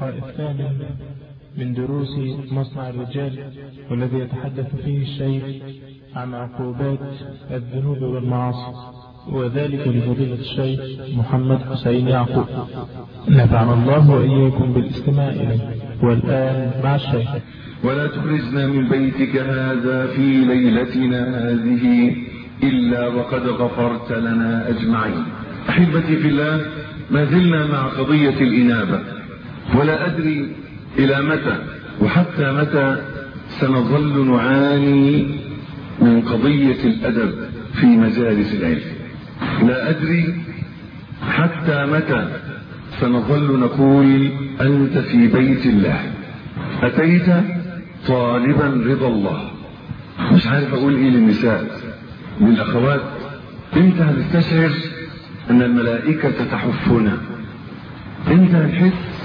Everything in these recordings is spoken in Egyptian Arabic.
اللقاء الثامن من دروس مصنع الرجال والذي يتحدث فيه الشيخ عن عقوبات الذنوب والمعاصي وذلك لفضيلة الشيخ محمد حسين يعقوب نفعنا الله وإياكم بالاستماع إليه والآن مع الشيخ ولا تخرجنا من بيتك هذا في ليلتنا هذه إلا وقد غفرت لنا أجمعين أحبتي في الله ما زلنا مع قضية الإنابة ولا أدري إلى متى وحتى متى سنظل نعاني من قضية الأدب في مجالس العلم لا أدري حتى متى سنظل نقول أنت في بيت الله أتيت طالبا رضا الله مش عارف أقول إيه للنساء للأخوات إمتى هنستشعر أن الملائكة تحفنا إمتى هنحس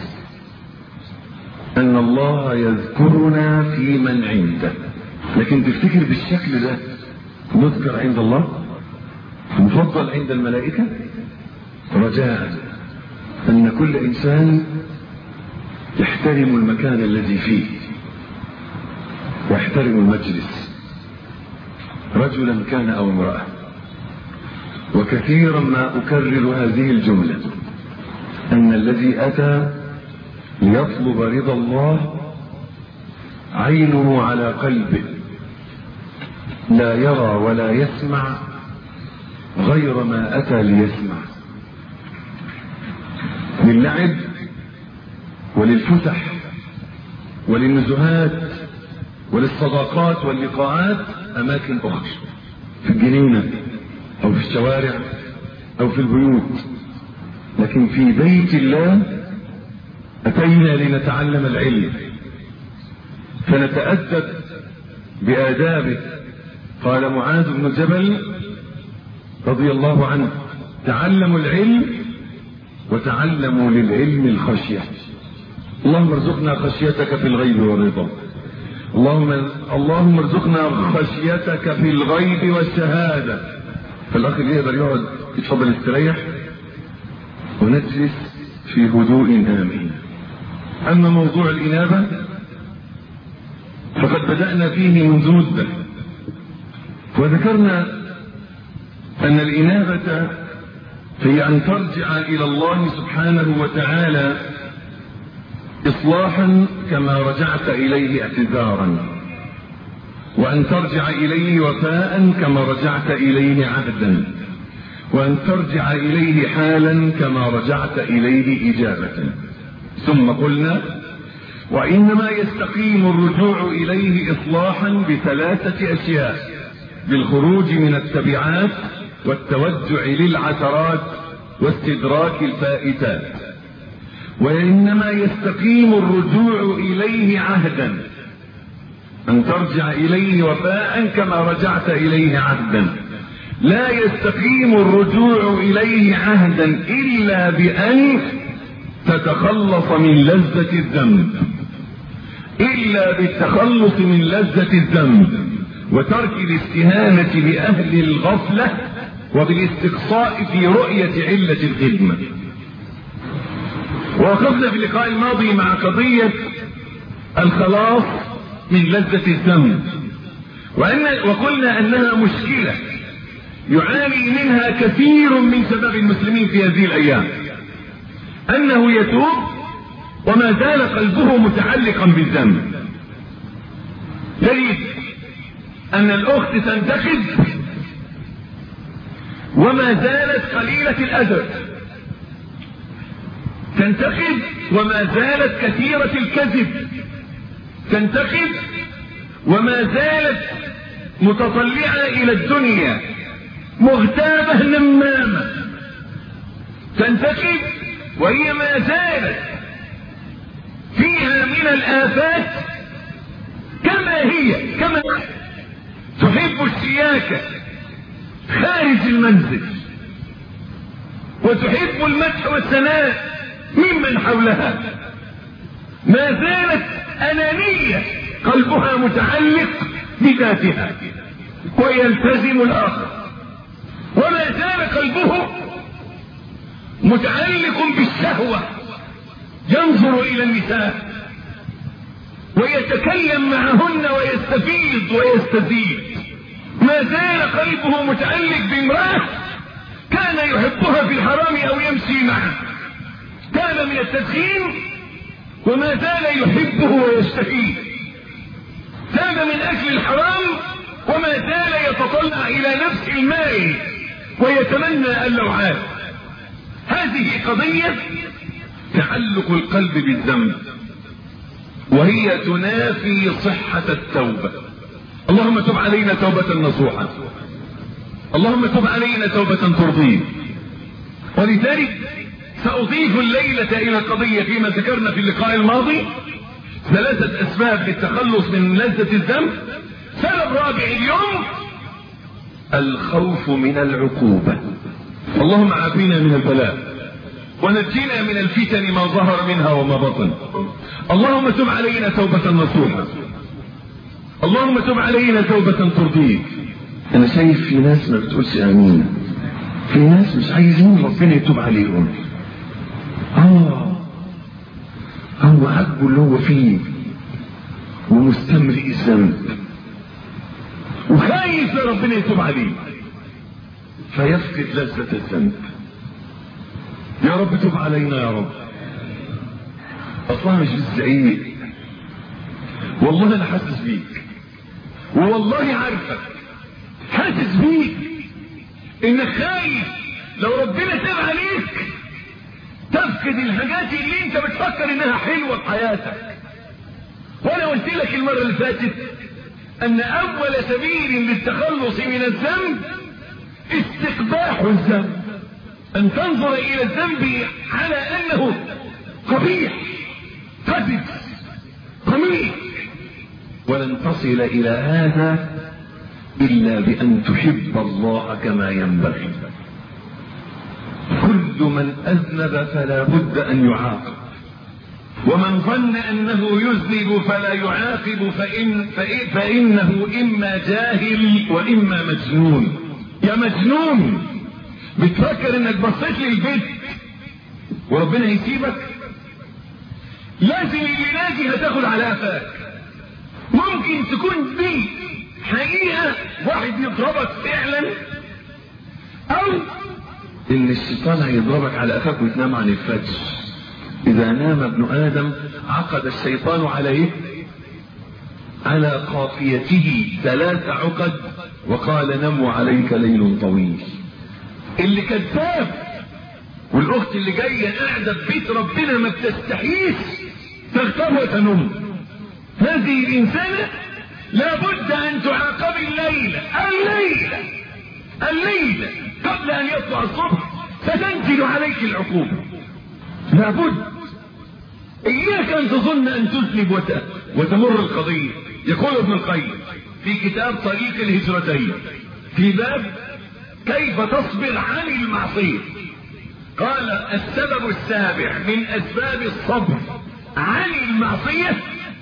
أن الله يذكرنا في من عنده لكن تفتكر بالشكل ده نذكر عند الله مفضل عند الملائكة رجاء أن كل إنسان يحترم المكان الذي فيه ويحترم المجلس رجلا كان أو امرأة وكثيرا ما أكرر هذه الجملة أن الذي أتى ليطلب رضا الله عينه على قلبه لا يرى ولا يسمع غير ما أتى ليسمع للعب وللفسح وللنزهات وللصداقات واللقاءات أماكن أخرى في الجنينة أو في الشوارع أو في البيوت لكن في بيت الله أتينا لنتعلم العلم فنتأدب بآدابه قال معاذ بن جبل رضي الله عنه تعلموا العلم وتعلموا للعلم الخشية اللهم ارزقنا خشيتك في الغيب والرضا اللهم اللهم ارزقنا خشيتك في الغيب والشهادة فالأخ اللي يقدر يقعد يتفضل يستريح ونجلس في هدوء آمين أما موضوع الإنابة فقد بدأنا فيه منذ مدة وذكرنا أن الإنابة هي أن ترجع إلى الله سبحانه وتعالى إصلاحا كما رجعت إليه اعتذارا وأن ترجع إليه وفاء كما رجعت إليه عهدا وأن ترجع إليه حالا كما رجعت إليه إجابة ثم قلنا وإنما يستقيم الرجوع إليه إصلاحا بثلاثة أشياء بالخروج من التبعات والتوجع للعثرات واستدراك الفائتات وإنما يستقيم الرجوع إليه عهدا أن ترجع إليه وفاء كما رجعت إليه عهدا لا يستقيم الرجوع إليه عهدا إلا بأن تتخلص من لذة الذنب إلا بالتخلص من لذة الذنب وترك الاستهانة بأهل الغفلة وبالاستقصاء في رؤية علة الخدمة ووقفنا في اللقاء الماضي مع قضية الخلاص من لذة الذنب وأن وقلنا أنها مشكلة يعاني منها كثير من شباب المسلمين في هذه الأيام أنه يتوب وما زال قلبه متعلقا بالذنب تجد أن الأخت تنتخب وما زالت قليلة الأدب تنتخب وما زالت كثيرة الكذب تنتخب وما زالت متطلعة إلى الدنيا مغتابة نمامة تنتخب وهي ما زالت فيها من الآفات كما هي كما تحب الشياكة خارج المنزل وتحب المدح والثناء ممن حولها ما زالت أنانية قلبها متعلق بذاتها ويلتزم الآخر وما زال قلبه متعلق بالشهوة ينظر إلى النساء ويتكلم معهن ويستفيض ويستزيد ما زال قلبه متعلق بامرأة كان يحبها في الحرام أو يمشي معها كان من التدخين وما زال يحبه ويشتهيه تاب من أكل الحرام وما زال يتطلع إلى نفس الماء ويتمنى اللوعات هذه قضية تعلق القلب بالذنب وهي تنافي صحة التوبة اللهم تب علينا توبة نصوحة اللهم تب علينا توبة ترضيه ولذلك سأضيف الليلة إلى القضية فيما ذكرنا في اللقاء الماضي ثلاثة أسباب للتخلص من لذة الذنب سبب رابع اليوم الخوف من العقوبة اللهم عافينا من البلاء ونجينا من الفتن ما ظهر منها وما بطن اللهم تب علينا توبة نصوحة اللهم تب علينا توبة ترضيك انا شايف في ناس ما بتقولش امين في ناس مش عايزين ربنا يتوب عليهم اه هو عاجبه اللي هو فيه ومستمرئ الذنب وخايف ربنا يتوب عليه فيفقد لذة الذنب يا رب تب علينا يا رب اصلا مش بالزعيق والله انا حاسس بيك والله عارفك حاسس بيك انك خايف لو ربنا تاب عليك تفقد الحاجات اللي انت بتفكر انها حلوه في حياتك وانا قلت لك المره اللي فاتت ان اول سبيل للتخلص من الذنب استقباح الذنب ان تنظر الى الذنب على انه قبيح قذف قميح ولن تصل الى هذا الا بان تحب الله كما ينبغي كل من اذنب فلا بد ان يعاقب ومن ظن انه يذنب فلا يعاقب فإن فإن فانه اما جاهل واما مجنون يا مجنون بتفكر انك بصيت للبيت وربنا يسيبك لازم اللي ناجي هتاخد على قفاك ممكن تكون دي حقيقة واحد يضربك فعلا او ان الشيطان هيضربك على قفاك وتنام عن الفجر اذا نام ابن ادم عقد الشيطان على ايه على قافيته ثلاث عقد وقال نم عليك ليل طويل اللي كذاب والاخت اللي جايه قاعده في بيت ربنا ما بتستحيش تغتاب وتنم هذه الانسانه لابد ان تعاقب الليله الليله الليله قبل ان يطلع الصبح فتنزل عليك العقوبه لابد اياك ان تظن ان تذنب وت... وتمر القضيه يقول ابن القيم في كتاب طريق الهجرتين في باب كيف تصبر عن المعصيه قال السبب السابع من اسباب الصبر عن المعصيه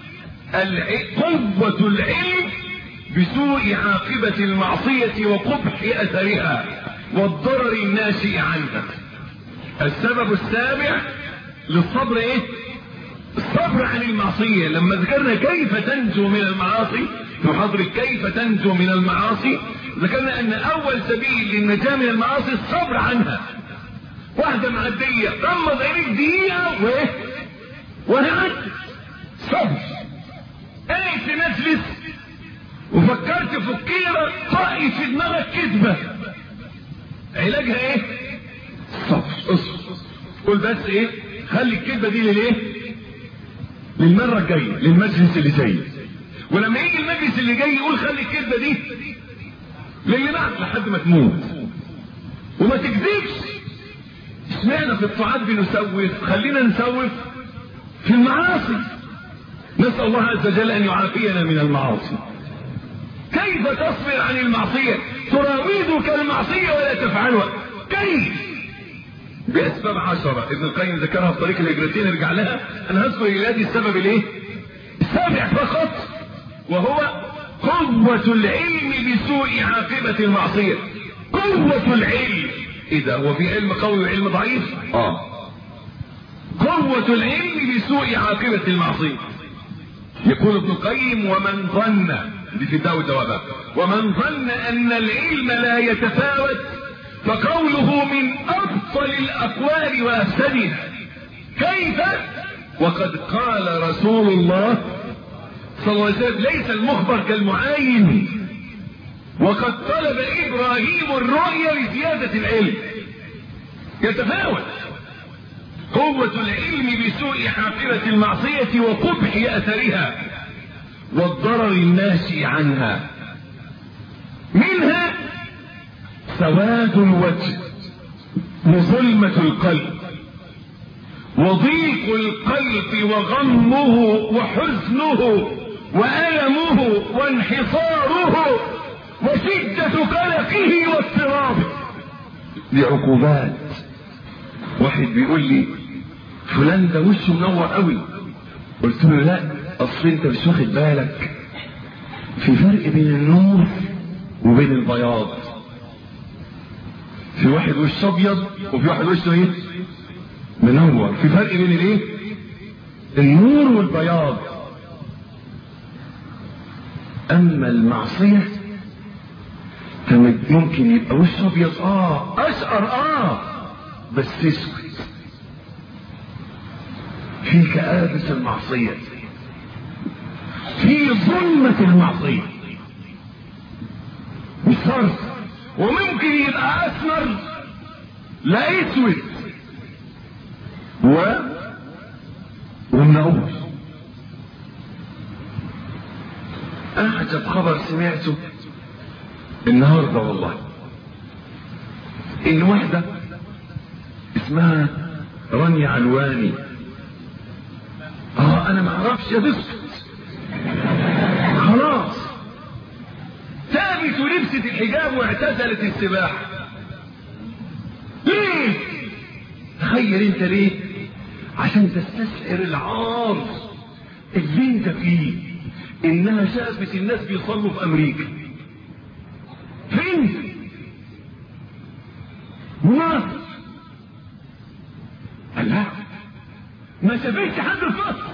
قوة العلم بسوء عاقبة المعصية وقبح أثرها والضرر الناشئ عنها السبب السابع للصبر ايه الصبر عن المعصية لما ذكرنا كيف تنجو من المعاصي في محاضرة كيف تنجو من المعاصي ذكرنا ان اول سبيل للنجاة من المعاصي الصبر عنها واحدة معدية غمض عينيك دقيقة وايه وهعدت صبر ايه تنفس وفكرت فكيرة طائي في دماغك كذبة علاجها ايه صبر اصبر قول بس ايه خلي الكذبة دي للايه للمرة الجاية للمجلس اللي جاي ولما يجي المجلس اللي جاي يقول خلي الكذبة دي للي بعد لحد ما تموت وما تكذبش اشمعنى في الطاعات بنسوف خلينا نسوف في المعاصي نسأل الله عز وجل أن يعافينا من المعاصي كيف تصبر عن المعصية تراودك المعصية ولا تفعلها كيف بأسباب عشرة ابن القيم ذكرها في طريق الهجرتين ارجع لها أنا هذكر إلادي السبب الايه السابع فقط وهو قوة العلم بسوء عاقبة المعصية قوة العلم ايه ده هو في علم قوي وعلم ضعيف اه قوة العلم بسوء عاقبة المعصية يقول ابن القيم ومن ظن دي في الدعوة الدوابة ومن ظن ان العلم لا يتفاوت فقوله من افضل الاقوال وافسدها كيف وقد قال رسول الله صلى الله عليه وسلم ليس المخبر كالمعاين وقد طلب ابراهيم الرؤيا لزيادة العلم يتفاوت قوة العلم بسوء حافرة المعصية وقبح أثرها والضرر الناشئ عنها منها سواد الوجه وظلمة القلب وضيق القلب وغمه وحزنه وألمه وانحصاره وشدة قلقه واضطرابه دي عقوبات واحد بيقول لي فلان ده وشه منور قوي قلت له لا اصل انت مش واخد بالك في فرق بين النور وبين البياض في واحد وشه ابيض وفي واحد وشه ايه منور في فرق بين الايه النور والبياض اما المعصيه ممكن يبقى وشه ابيض اه اشقر اه بس اسود في كآبة المعصية في ظلمة المعصية مش صرف وممكن يبقى اسمر لا اسود و ومنقوش اعجب خبر سمعته النهارده والله ان واحده اسمها رانيا علواني اه انا ما اعرفش يا تسكت خلاص ثابت ولبست الحجاب واعتزلت السباحة ليه تخيل انت ليه عشان تستشعر العار اللي انت فيه انها شافت الناس بيصلوا في امريكا فين مصر لا ما شافتش حد في مصر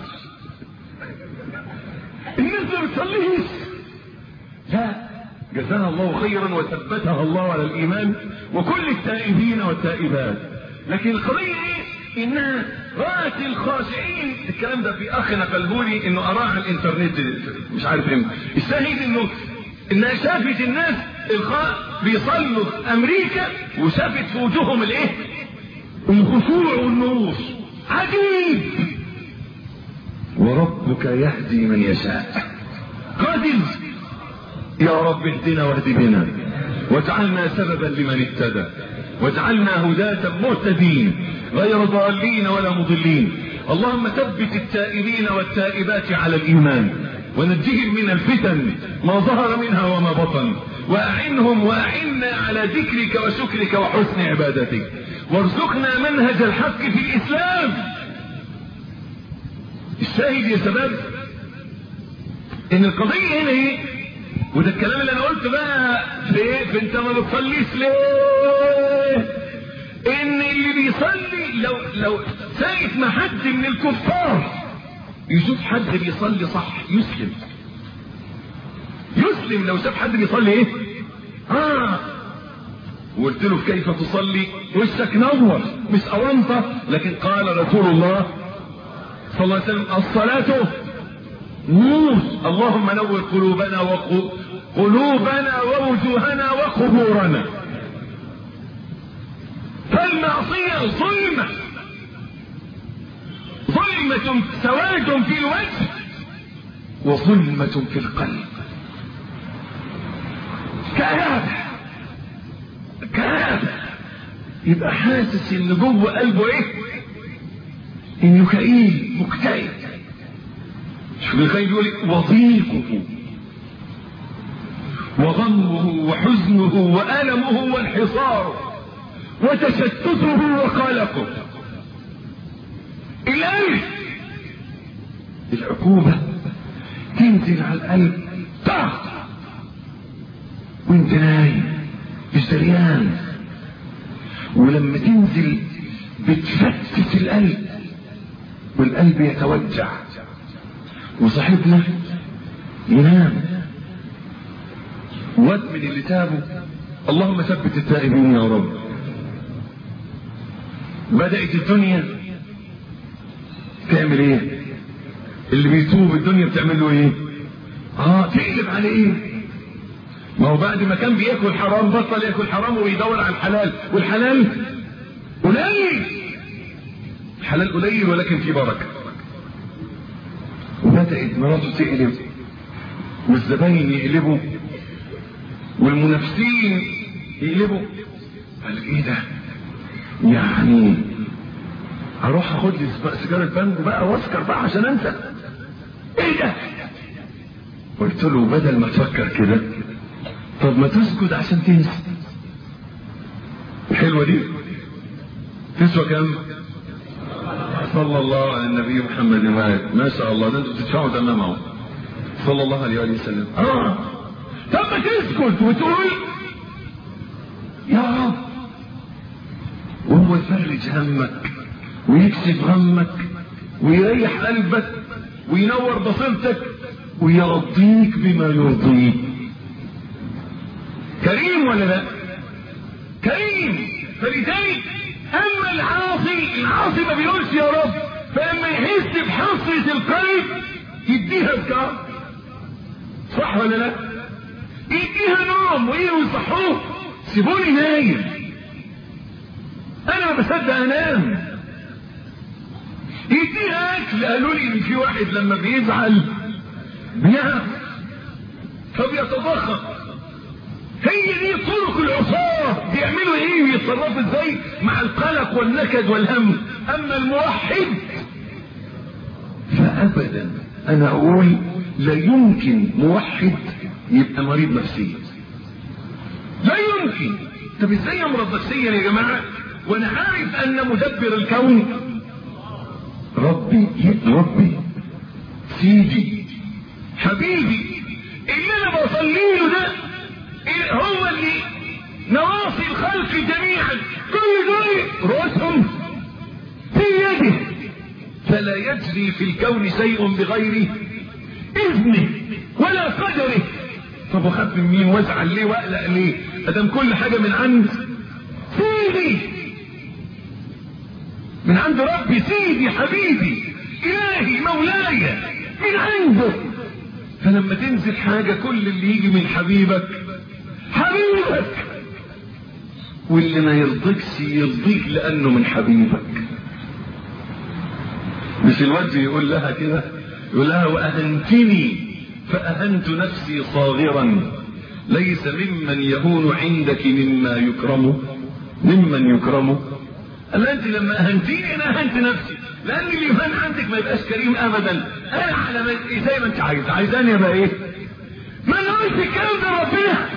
الناس ما بتصليش لا جزاها الله خيرا وثبتها الله على الايمان وكل التائبين والتائبات لكن القضيه ايه انها رأت الخاشعين الكلام ده في اخ نقله لي انه اراه على الانترنت مش عارف امتى الشاهد انه انها شافت الناس الخاء بيصلوا في امريكا وشافت في وجوههم الايه الخشوع والنور عجيب وربك يهدي من يشاء قادر يا رب اهدنا واهد بنا واجعلنا سببا لمن اهتدى واجعلنا هداة مهتدين غير ضالين ولا مضلين اللهم ثبت التائبين والتائبات على الايمان ونجهم من الفتن ما ظهر منها وما بطن واعنهم واعنا على ذكرك وشكرك وحسن عبادتك وارزقنا منهج الحق في الاسلام الشاهد يا شباب ان القضيه هنا ايه وده الكلام اللي انا قلته بقى في ايه في انت ما بتصليش ليه ان اللي بيصلي لو لو سايف ما حد من الكفار يشوف حد بيصلي صح يسلم يسلم لو شاف حد بيصلي ايه اه وقلت له كيف تصلي وشك نور مش اونطه لكن قال رسول الله صلى الله عليه وسلم الصلاه نور اللهم نور قلوبنا وقو... قلوبنا ووجوهنا وقبورنا فالمعصية ظلمة ظلمة سواد في الوجه وظلمة في القلب كآبة كآبة يبقى حاسس ان جوه قلبه ايه انه كئيب مكتئب شوف الخير بيقول وضيقه وغمه وحزنه وألمه وانحصاره وتشتته وقلقه القلب العقوبة تنزل على القلب طخ وانت نايم مش دريان ولما تنزل بتفتت القلب القلب يتوجع وصاحبنا ينام واد من اللي تابوا اللهم ثبت التائبين يا رب بدأت الدنيا تعمل ايه اللي بيتوب الدنيا بتعمل له ايه اه تقلب عليه ايه ما هو بعد ما كان بياكل حرام بطل ياكل حرام ويدور على الحلال والحلال قليل الحلال قليل ولكن في بركه وبدأت مراته تقلب والزباين يقلبوا والمنافسين يقلبوا قال ايه ده يعني هروح اخد لي سيجاره بانجو بقى واسكر بقى عشان انسى ايه ده قلت له بدل ما تفكر كده طب ما تسكت عشان تنسى الحلوه دي تسوى كم صلى الله على النبي محمد وآله ما شاء الله ده انتوا بتدفعوا تمامه صلى الله عليه وآله وسلم آه. طب ما تسكت وتقول يا رب وهو يفرج همك ويكسب همك ويريح قلبك وينور بصيرتك ويرضيك بما يرضيك كريم ولا لا كريم فلذلك اما العاصي العاصي ما بيقولش يا رب فلما يحس بحصرة القلب يديها بكار صح ولا لا يديها نوم وايه ويصحوه سيبوني نايم انا ما بصدق انام يديها اكل قالوا لي ان في واحد لما بيزعل بيعرف فبيتضخم هي دي طرق العصاة بيعملوا ايه ويتصرفوا ازاي مع القلق والنكد والهم اما الموحد فابدا انا اقول لا يمكن موحد يبقى مريض نفسيا لا يمكن طب ازاي امرض نفسيا يا جماعه وانا عارف ان مدبر الكون ربي ربي سيدي حبيبي اللي انا بصلي له ده هو اللي نواصي الخلق جميعا كل دول رؤوسهم في يده فلا يجري في الكون شيء بغير اذنه ولا قدره طب وخاف من مين وازعل ليه واقلق ليه ادام كل حاجه من عند سيدي من عند ربي سيدي حبيبي الهي مولاي من عنده فلما تنزل حاجه كل اللي يجي من حبيبك حبيبك واللي ما يرضيكش يرضيك لانه من حبيبك مش الواد يقول لها كده يقول لها واهنتني فاهنت نفسي صاغرا ليس ممن يهون عندك مما يكرم ممن يكرم قال انت لما اهنتيني انا اهنت نفسي لان اللي يهان عندك ما يبقاش كريم ابدا انا على ما زي ما انت عايز عايزاني ابقى ايه ما نقولش الكلام ده ربنا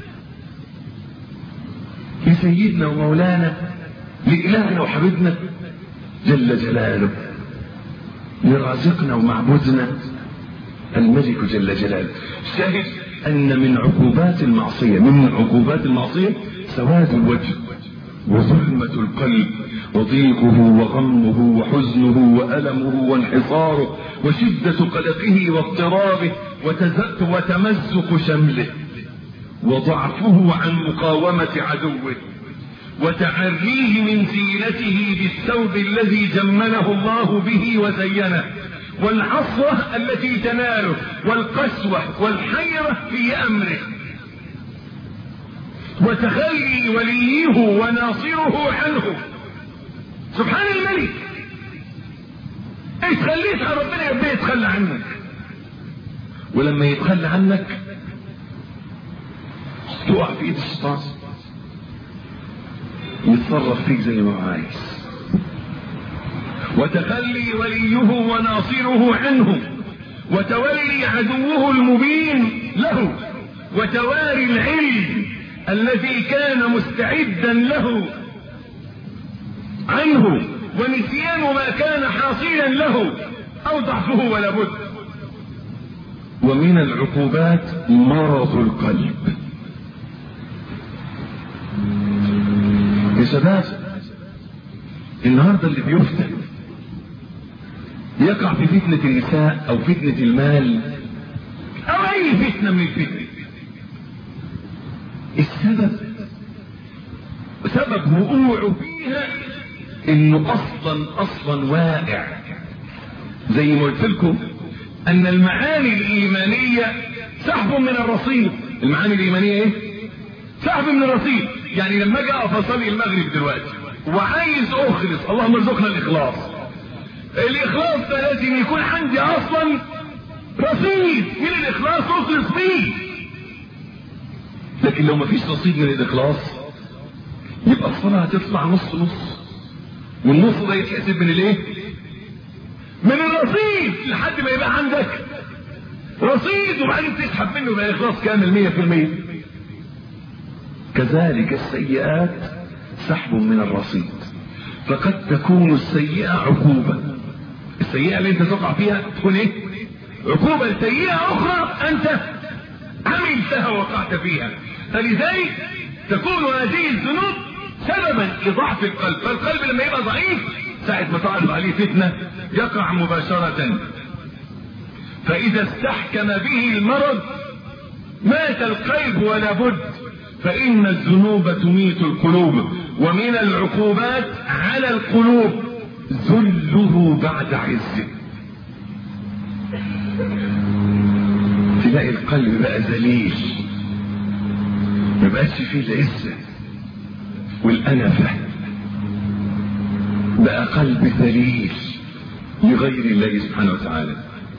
لسيدنا ومولانا لإلهنا وحبيبنا جل جلاله لرازقنا ومعبودنا الملك جل جلاله شاهد أن من عقوبات المعصية من عقوبات المعصية سواد الوجه وظلمة القلب وضيقه وغمه وحزنه وألمه وانحصاره وشدة قلقه واضطرابه وتمزق شمله وضعفه عن مقاومة عدوه وتعريه من زينته بالثوب الذي جمله الله به وزينه والعصوة التي تناله والقسوة والحيرة في أمره وتخلي وليه وناصره عنه سبحان الملك ايش خليت على ربنا يبدا يتخلى عنك ولما يتخلى عنك تقع في ايد الشيطان يتصرف فيك زي ما هو عايز وتخلي وليه وناصره عنه وتولي عدوه المبين له وتواري العلم الذي كان مستعدا له عنه ونسيان ما كان حاصلا له او ضعفه ولا بد ومن العقوبات مرض القلب يا شباب النهارده اللي بيفتن يقع في فتنة النساء او فتنة المال او اي فتنة من الفتن السبب سبب وقوعه فيها انه اصلا اصلا واقع زي ما قلت لكم ان المعاني الايمانية سحب من الرصيد المعاني الايمانية ايه سحب من الرصيد يعني لما اجي اقف اصلي المغرب دلوقتي وعايز اخلص اللهم ارزقنا الاخلاص الاخلاص ده لازم يكون عندي اصلا رصيد من الاخلاص اخلص فيه لكن لو ما فيش رصيد من الاخلاص يبقى الصلاة هتطلع نص نص والنص ده يتحسب من الايه من الرصيد لحد ما يبقى عندك رصيد وبعدين تسحب منه يبقى اخلاص كامل مية في المية كذلك السيئات سحب من الرصيد فقد تكون السيئة عقوبة السيئة اللي انت تقع فيها تكون ايه عقوبة سيئة اخرى انت عملتها وقعت فيها فلذلك تكون هذه الذنوب سببا لضعف القلب فالقلب لما يبقى ضعيف ساعة ما تعرض عليه فتنة يقع مباشرة فإذا استحكم به المرض مات القلب ولا بد فإن الذنوب تميت القلوب ومن العقوبات على القلوب ذله بعد عزه تلاقي القلب بقى ذليل ما بقاش فيه العزة والأنفة بقى قلب ذليل لغير الله سبحانه وتعالى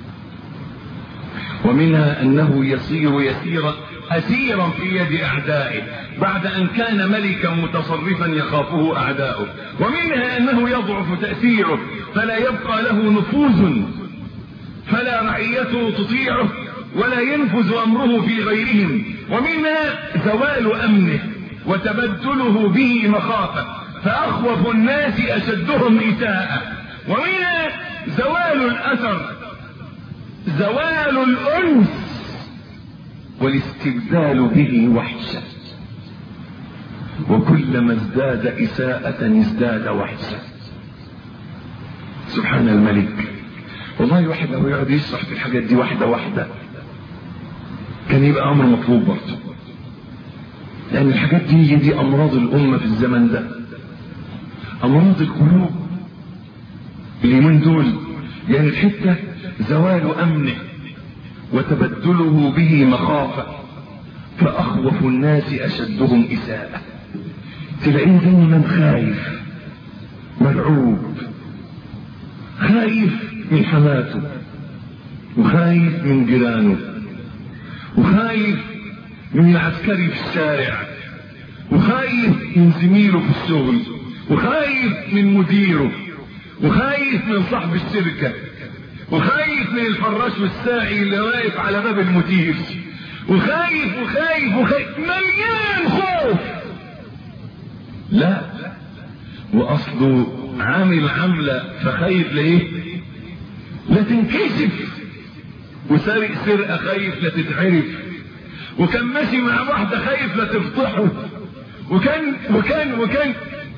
ومنها أنه يصير يسيرا أسيرا في يد أعدائه بعد أن كان ملكا متصرفا يخافه أعداؤه ومنها أنه يضعف تأثيره فلا يبقى له نفوذ فلا رعيته تطيعه ولا ينفذ أمره في غيرهم ومنها زوال أمنه وتبدله به مخافة فأخوف الناس أشدهم إساءة ومنها زوال الأثر زوال الأنس والاستبدال به وحشة وكلما ازداد إساءة ازداد وحشة سبحان الملك والله واحد لو يقعد يشرح في الحاجات دي واحدة واحدة كان يبقى أمر مطلوب برضه لأن الحاجات دي دي أمراض الأمة في الزمن ده أمراض القلوب اليومين دول يعني الحتة زوال أمنه وتبدله به مخافة فأخوف الناس أشدهم إساءة تلاقيه دايما خايف مرعوب خايف من حماته وخايف من جيرانه وخايف من العسكري في الشارع وخايف من زميله في الشغل وخايف من مديره وخايف من صاحب الشركة وخايف من الفراش والساعي اللي واقف على باب المدير وخايف وخايف وخايف مليان خوف لا واصله عامل عملة فخايف لايه لا تنكشف وسارق سرقة خايف لا تتعرف وكان ماشي مع واحدة خايف لا تفضحه وكان وكان وكان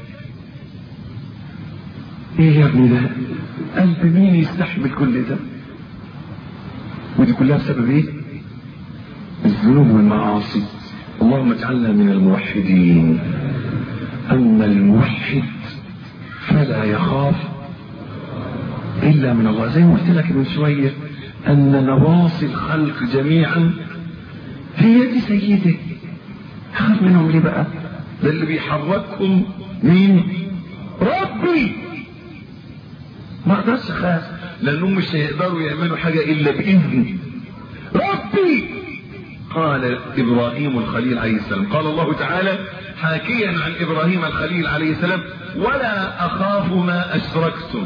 ايه يا ابني ده قلب مين يستحمل كل ده ودي كلها بسبب ايه الذنوب والمعاصي اللهم اجعلنا من الموحدين اما الموحد فلا يخاف الا من الله زي ما قلت لك من شويه ان نواصي الخلق جميعا في يد سيده خاف منهم ليه بقى ده اللي بيحركهم مين ربي ما اقدرش اخاف لانهم مش هيقدروا يعملوا حاجه الا باذني ربي قال ابراهيم الخليل عليه السلام قال الله تعالى حاكيا عن ابراهيم الخليل عليه السلام ولا اخاف ما اشركتم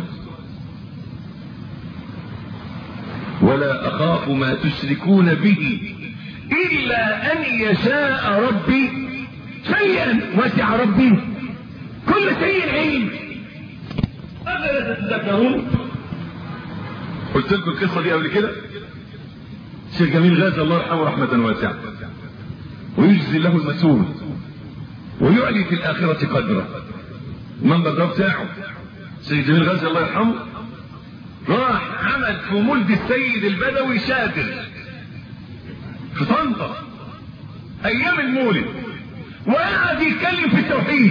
ولا اخاف ما تشركون به الا ان يشاء ربي شيئا وسع ربي كل شيء علم افلا تتذكرون قلت لكم القصه دي قبل كده الشيخ جميل غازي الله يرحمه رحمه واسعه ويجزي له المسؤول ويعلي في الاخره قدره المنبر ده بتاعه الشيخ جميل غازي الله يرحمه راح عمل في مولد السيد البدوي شادر في طنطا ايام المولد وقعد يتكلم في التوحيد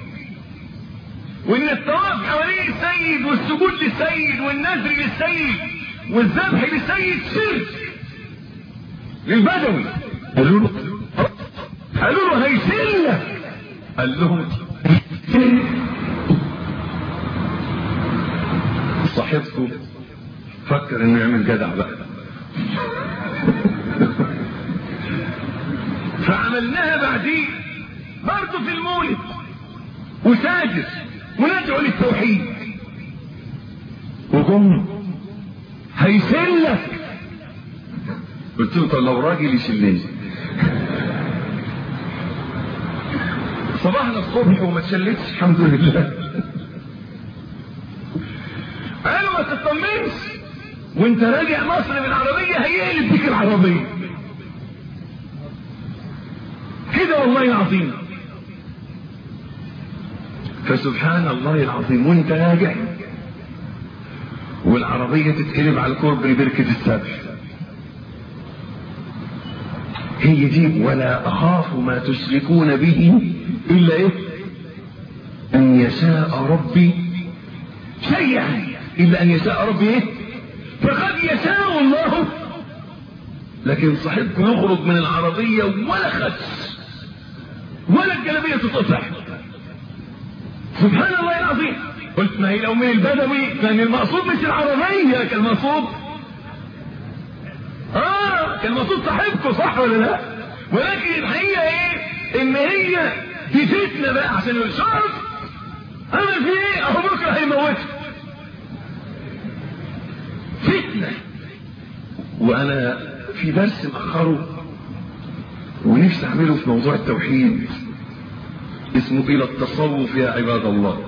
وان الطواف حوالين السيد والسجود للسيد والنذر للسيد والذبح للسيد شرك للبدوي قالوا له قالوا له هيسلة قال لهم صاحبته فكر انه يعمل جدع بقى فعملناها بعدين برضه في المولد وساجد وندعو للتوحيد وقم هيسلك قلت له طب لو راجل يشلني صباحنا الصبح وما تشلتش الحمد لله قالوا ما تطمنش وانت راجع مصر بالعربية هيقلب بيك العربية كده والله العظيم فسبحان الله العظيم وانت راجع والعربية تتقلب على كربري بركة السبع هي دي ولا أخاف ما تشركون به إلا إيه أن يشاء ربي شيئا إلا أن يشاء ربي إيه فقد يشاء الله لكن صاحبكم يخرج من العربية ولا خدش ولا الجلابية تتقطع سبحان الله العظيم قلت ما هي لو من البدوي كان المقصود مش العربية كان المقصود اه كان المقصود صاحبكم صح ولا لا ولكن الحقيقة ايه ان هي دي فتنة بقى عشان الشرف عمل في ايه اهو بكره هيموته فتنة وانا في درس مأخره ونفسي اعمله في موضوع التوحيد اسمه الى التصوف يا عباد الله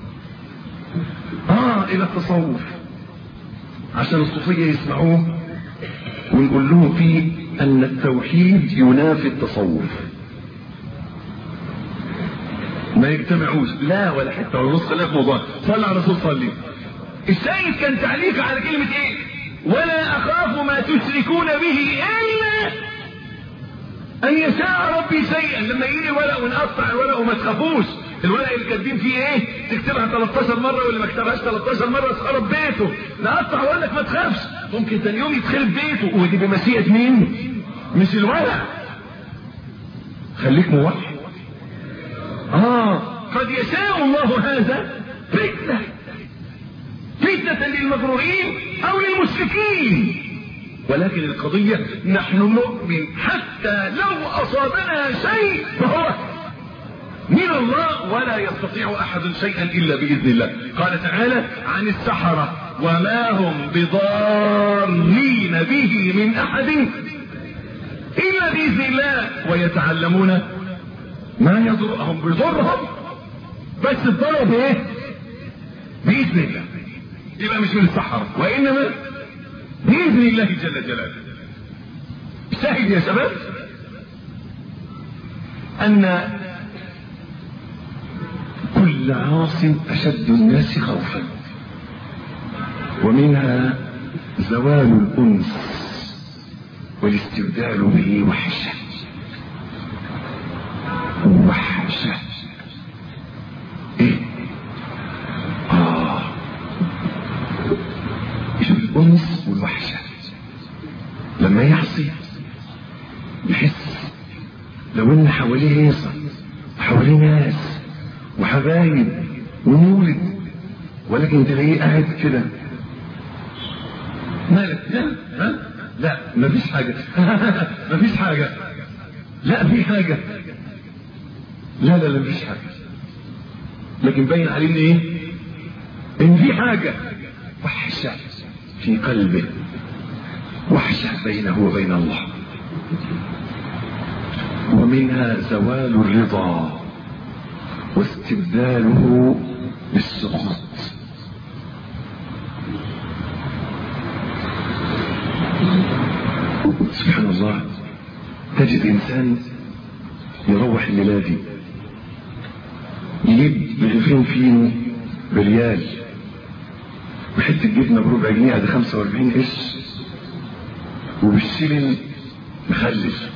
اه الى التصوف عشان الصوفية يسمعوه ونقول لهم فيه ان التوحيد ينافي التصوف ما يجتمعوش لا ولا حتى ولا نص خلاف موضوع صلى على الرسول صلي السيد كان تعليق على كلمة ايه ولا اخاف ما تشركون به الا ان يشاء ربي شيئا لما يجي ورق ونقطع الورق وما تخافوش الورق اللي كاتبين فيه ايه تكتبها 13 مره واللي ما كتبهاش 13 مره تخرب بيته نقطع واقول لك ما تخافش ممكن تاني يوم يتخرب بيته ودي بمشيئه مين مش الورق خليك موحد اه قد يشاء الله هذا فتنه فتنه للمغرورين او للمشركين ولكن القضية نحن نؤمن حتى لو أصابنا شيء فهو من الله ولا يستطيع أحد شيئا إلا بإذن الله قال تعالى عن السحرة وما هم بضارين به من أحد إلا بإذن الله ويتعلمون ما يضرهم بيضرهم بس الضرر بإيه بإذن الله يبقى مش من السحرة وإنما بإذن الله جل جلاله شاهد يا شباب أن كل عاص أشد الناس خوفا ومنها زوال الأنس والاستبدال به وحشة وحشة إيه؟ آه الأنس والوحشة لما يعصي يحس لو ان حواليه هيصة وحواليه ناس وحبايب ومولد ولكن تلاقيه قاعد كده مالك لا ها لا مفيش حاجة مفيش حاجة لا في حاجة لا لا لا مفيش حاجة لكن باين عليه ان ايه ان في حاجة وحشة في قلبه وحشة بينه وبين الله ومنها زوال الرضا واستبداله بالسخط سبحان الله تجد انسان يروح الميلادي يجيب رغيفين فين بريال وحته جبنه بربع جنيه ادي 45 قرش وبالشيلن مخلف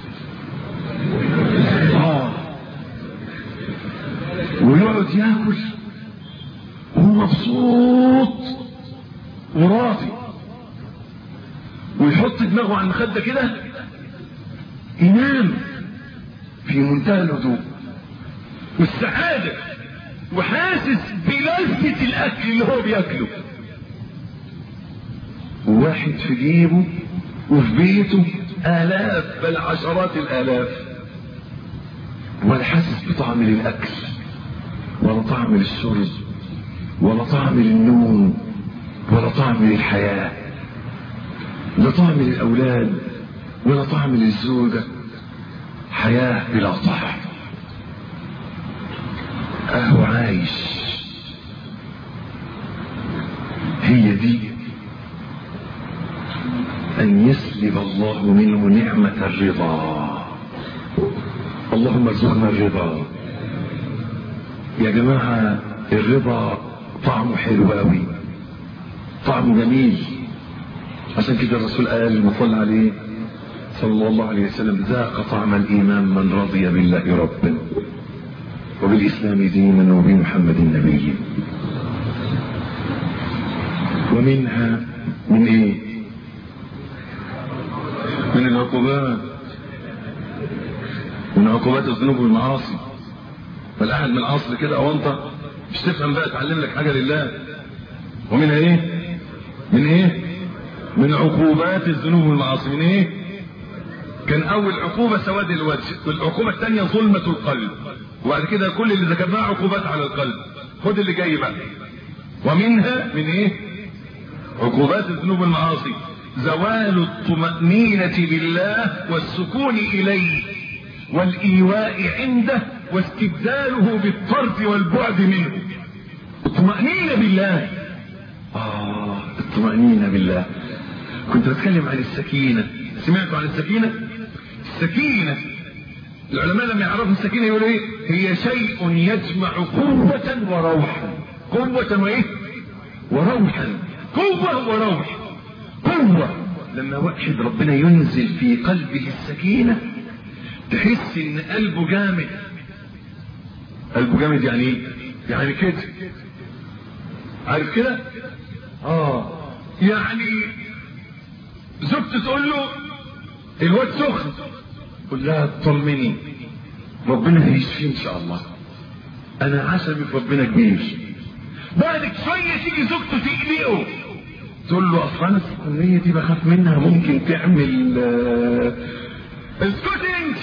اه ويقعد ياكل وهو مبسوط وراضي ويحط دماغه على المخده كده ينام في منتهى الهدوء والسعاده وحاسس بلذة الأكل اللي هو بياكله وواحد في جيبه وفي بيته آلاف بل عشرات الآلاف ولا حاسس بطعم للأكل ولا طعم للشرب ولا طعم للنوم ولا طعم للحياة لا طعم للأولاد ولا طعم للزوجة حياة بلا طعم أهو عايش هي دي أن يسلب الله منه نعمة الرضا اللهم ارزقنا الرضا يا جماعة الرضا طعمه حلو قوي طعمه جميل عشان كده الرسول قال مصلى عليه صلى الله عليه وسلم ذاق طعم الإيمان من رضي بالله ربا وبالإسلام دينا وبمحمد نبيا ومنها من ايه من العقوبات من عقوبات الذنوب والمعاصي فالقاعد من العصر كده او انت مش تفهم بقى تعلم لك حاجه لله ومنها ايه من ايه من عقوبات الذنوب والمعاصي من ايه كان اول عقوبه سواد الوجه والعقوبه الثانيه ظلمه القلب وبعد كده كل اللي ذكرناه عقوبات على القلب خد اللي جاي بقى ومنها من ايه عقوبات الذنوب والمعاصي زوال الطمأنينة بالله والسكون إليه والإيواء عنده واستبداله بالطرد والبعد منه الطمأنينة بالله آه الطمأنينة بالله كنت بتكلم عن السكينة سمعتوا عن السكينة السكينة العلماء لما يعرفوا السكينة يقولوا ايه هي شيء يجمع قوة وروحا قوة وايه وروحا قوة وروح قوة لما واحد ربنا ينزل في قلبه السكينة تحس ان قلبه جامد قلبه جامد يعني ايه يعني كده عارف كده اه يعني زوجته تقول له الواد سخن قول لها اطمني ربنا هيشفيه ان شاء الله انا عشمي في ربنا كبير بعد شويه تيجي زوجته تقلقه تقول له اصلا انا السخونيه دي بخاف منها ممكن تعمل اسكتي انت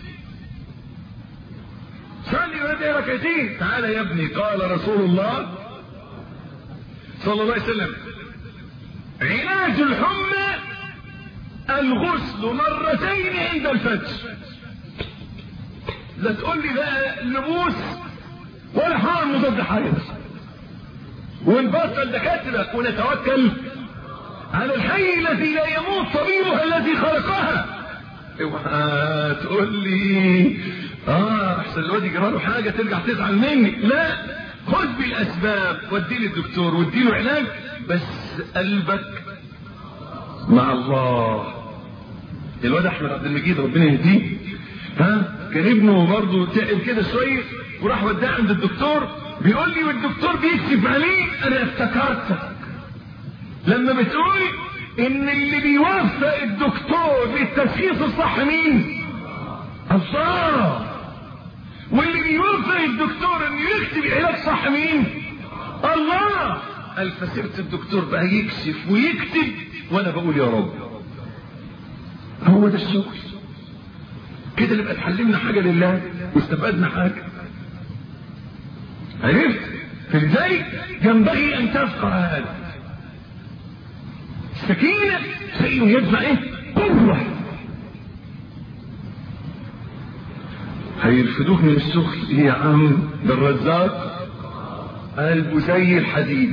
صلي ولدي ركعتين تعالى يا ابني قال رسول الله صلى الله عليه وسلم علاج الحمى الغسل مرتين عند الفجر لا تقول لي بقى لبوس ولا حال مضاد حيض ونبطل دكاتره ونتوكل على الحي الذي لا يموت طبيبها الذي خلقها اوعى تقول لي اه احسن الواد يجرى له حاجه ترجع تزعل مني لا خذ بالاسباب ودي للدكتور وادي له علاج بس قلبك مع الله الواد احمد عبد المجيد ربنا يهديه ها كان ابنه برضه تعب كده شويه وراح وداه عند الدكتور بيقول لي والدكتور بيكشف عليه انا افتكرتك لما بتقول ان اللي بيوفق الدكتور بالتشخيص الصح مين الله واللي بيوفق الدكتور انه يكتب علاج صح مين الله قال فسيرة الدكتور بقى يكشف ويكتب وانا بقول يا رب هو ده الشغل كده نبقى اتعلمنا حاجه لله واستفدنا حاجه عرفت فلذلك ينبغي ان تفقه هذا السكينه شيء يجمع ايه قوه هيرفدوك من السخن ايه يا عم ده الرزاق قلبه زي الحديد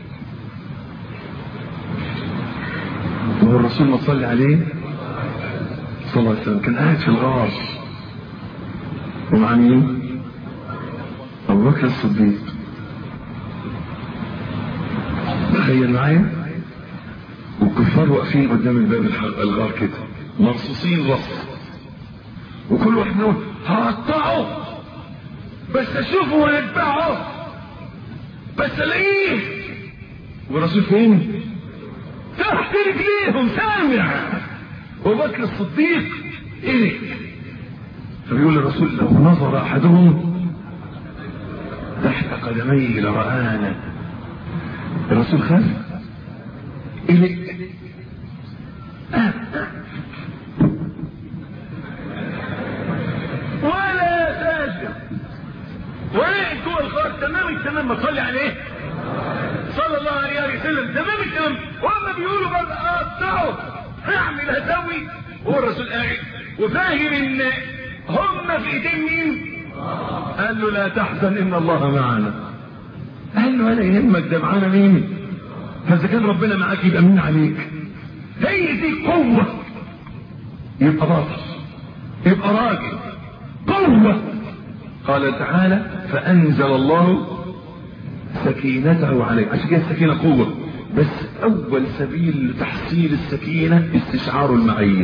وهو الرسول ما صلي عليه صلى الله عليه وسلم كان قاعد في الغار ومع مين؟ أبو بكر الصديق دخل تخيل معايا والكفار واقفين قدام الباب الغار كده مرصوصين رص وكل واحد منهم هقطعه بس اشوفه واتبعه بس الاقيه والرسول فين تحت رجليهم سامع وبكر الصديق ايه فبيقول الرسول لو نظر احدهم تحت قدميه لرآنا الرسول خاف إلي آه. ولا ساجد ولا جوه الغار تمام التمام ما صلي عليه صلى الله عليه وسلم تمام التمام وهم بيقولوا بقى اقطعوا هعمل هسوي هو الرسول قاعد وفاهم ان هم في ايدين مين قال له لا تحزن ان الله معنا قال له ولا يهمك ده معانا مين فاذا كان ربنا معاك يبقى مين عليك هي دي قوة يبقى باطل يبقى راجل قوة قال تعالى فأنزل الله سكينته عليه عشان كده السكينة قوة بس أول سبيل لتحصيل السكينة استشعار المعية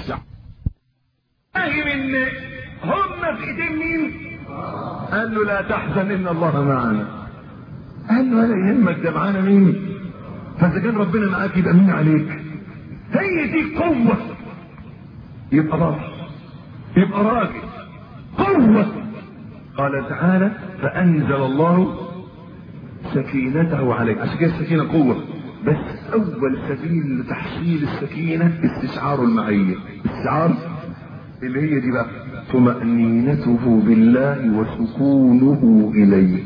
فاهم ان هم في ايدين مين قال له لا تحزن ان الله معنا قال له ولا يهمك ده معانا مين فاذا كان ربنا معاك يبقى مين عليك هي دي قوة يبقى باطل يبقى راجل قوة قال تعالى فأنزل الله سكينته عليك عشان كده السكينة قوة بس أول سبيل لتحصيل السكينة استشعار المعية استشعار اللي هي دي بقى طمأنينته بالله وسكونه إليه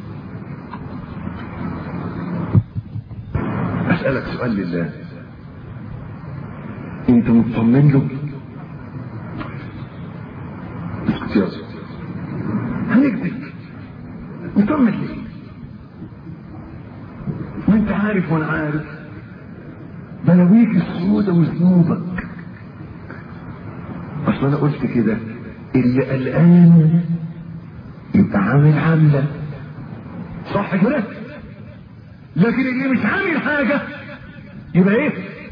أسألك سؤال لله أنت مطمن له؟ اسكت يا زلمة هنكذب مطمن ليه؟ ما أنت عارف وأنا عارف بلاويك السودة وذنوبك اصل انا قلت كده اللي قلقان يبقى عامل عامله صح كده لكن اللي مش عامل حاجه يبقى ايه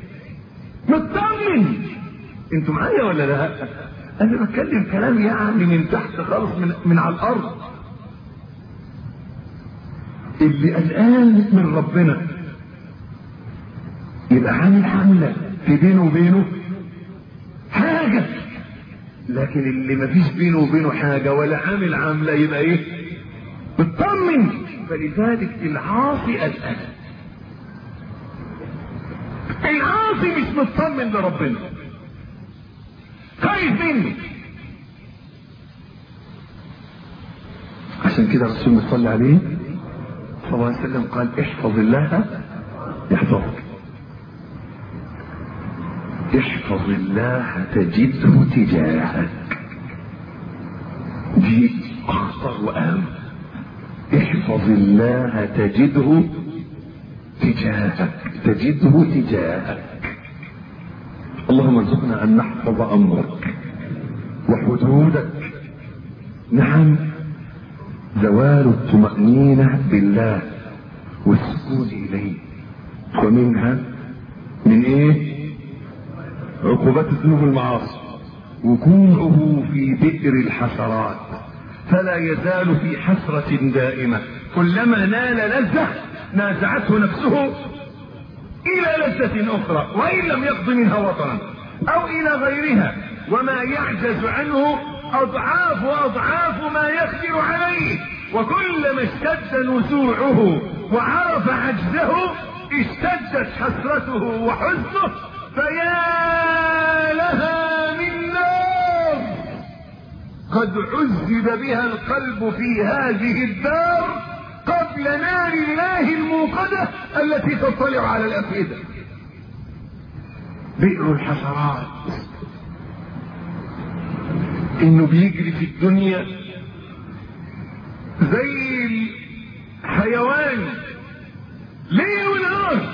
مطمن انتوا معايا ولا لا انا بتكلم كلام يعني من تحت خالص من, من على الارض اللي قلقان من ربنا يبقى عامل حمله في بينه وبينه حاجه لكن اللي مفيش بينه وبينه حاجة ولا عامل عاملة يبقى ايه مطمن فلذلك العاصي قلقان العاصي مش مطمن لربنا خايف منه عشان كده الرسول صلى عليه صلى الله عليه وسلم قال احفظ الله يحفظك احفظ الله تجده تجاهك دي اخطر واهم احفظ الله تجده تجاهك تجده تجاهك اللهم ارزقنا ان نحفظ امرك وحدودك نعم زوال الطمأنينة بالله والسكون إليه ومنها من إيه؟ عقوبات الذنوب المعاصي وقوعه في بئر الحسرات فلا يزال في حسرة دائمة كلما نال لذة نازعته نفسه إلى لذة أخرى وإن لم يقض منها وطنا أو إلى غيرها وما يعجز عنه أضعاف وأضعاف ما يقدر عليه وكلما اشتد نزوعه وعرف عجزه اشتدت حسرته وحزنه فيا لها من نار قد عذب بها القلب في هذه الدار قبل نار الله الموقدة التي تطلع على الأفئدة بئر الحسرات انه بيجري في الدنيا زي الحيوان ليل ونهار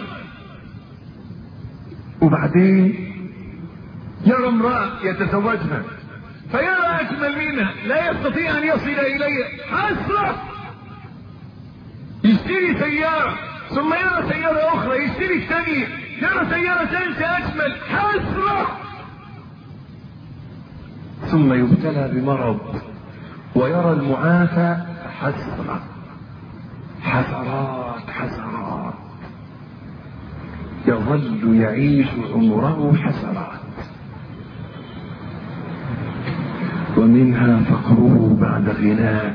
وبعدين يرى امرأة يتزوجها فيرى أجمل منها لا يستطيع أن يصل إليها حسرة يشتري سيارة ثم يرى سيارة أخرى يشتري الثانية يرى سيارة ثالثة أجمل حسرة ثم يبتلى بمرض ويرى المعافى حسرة حسرات حسرات يظل يعيش عمره حسرات ومنها فقره بعد غناه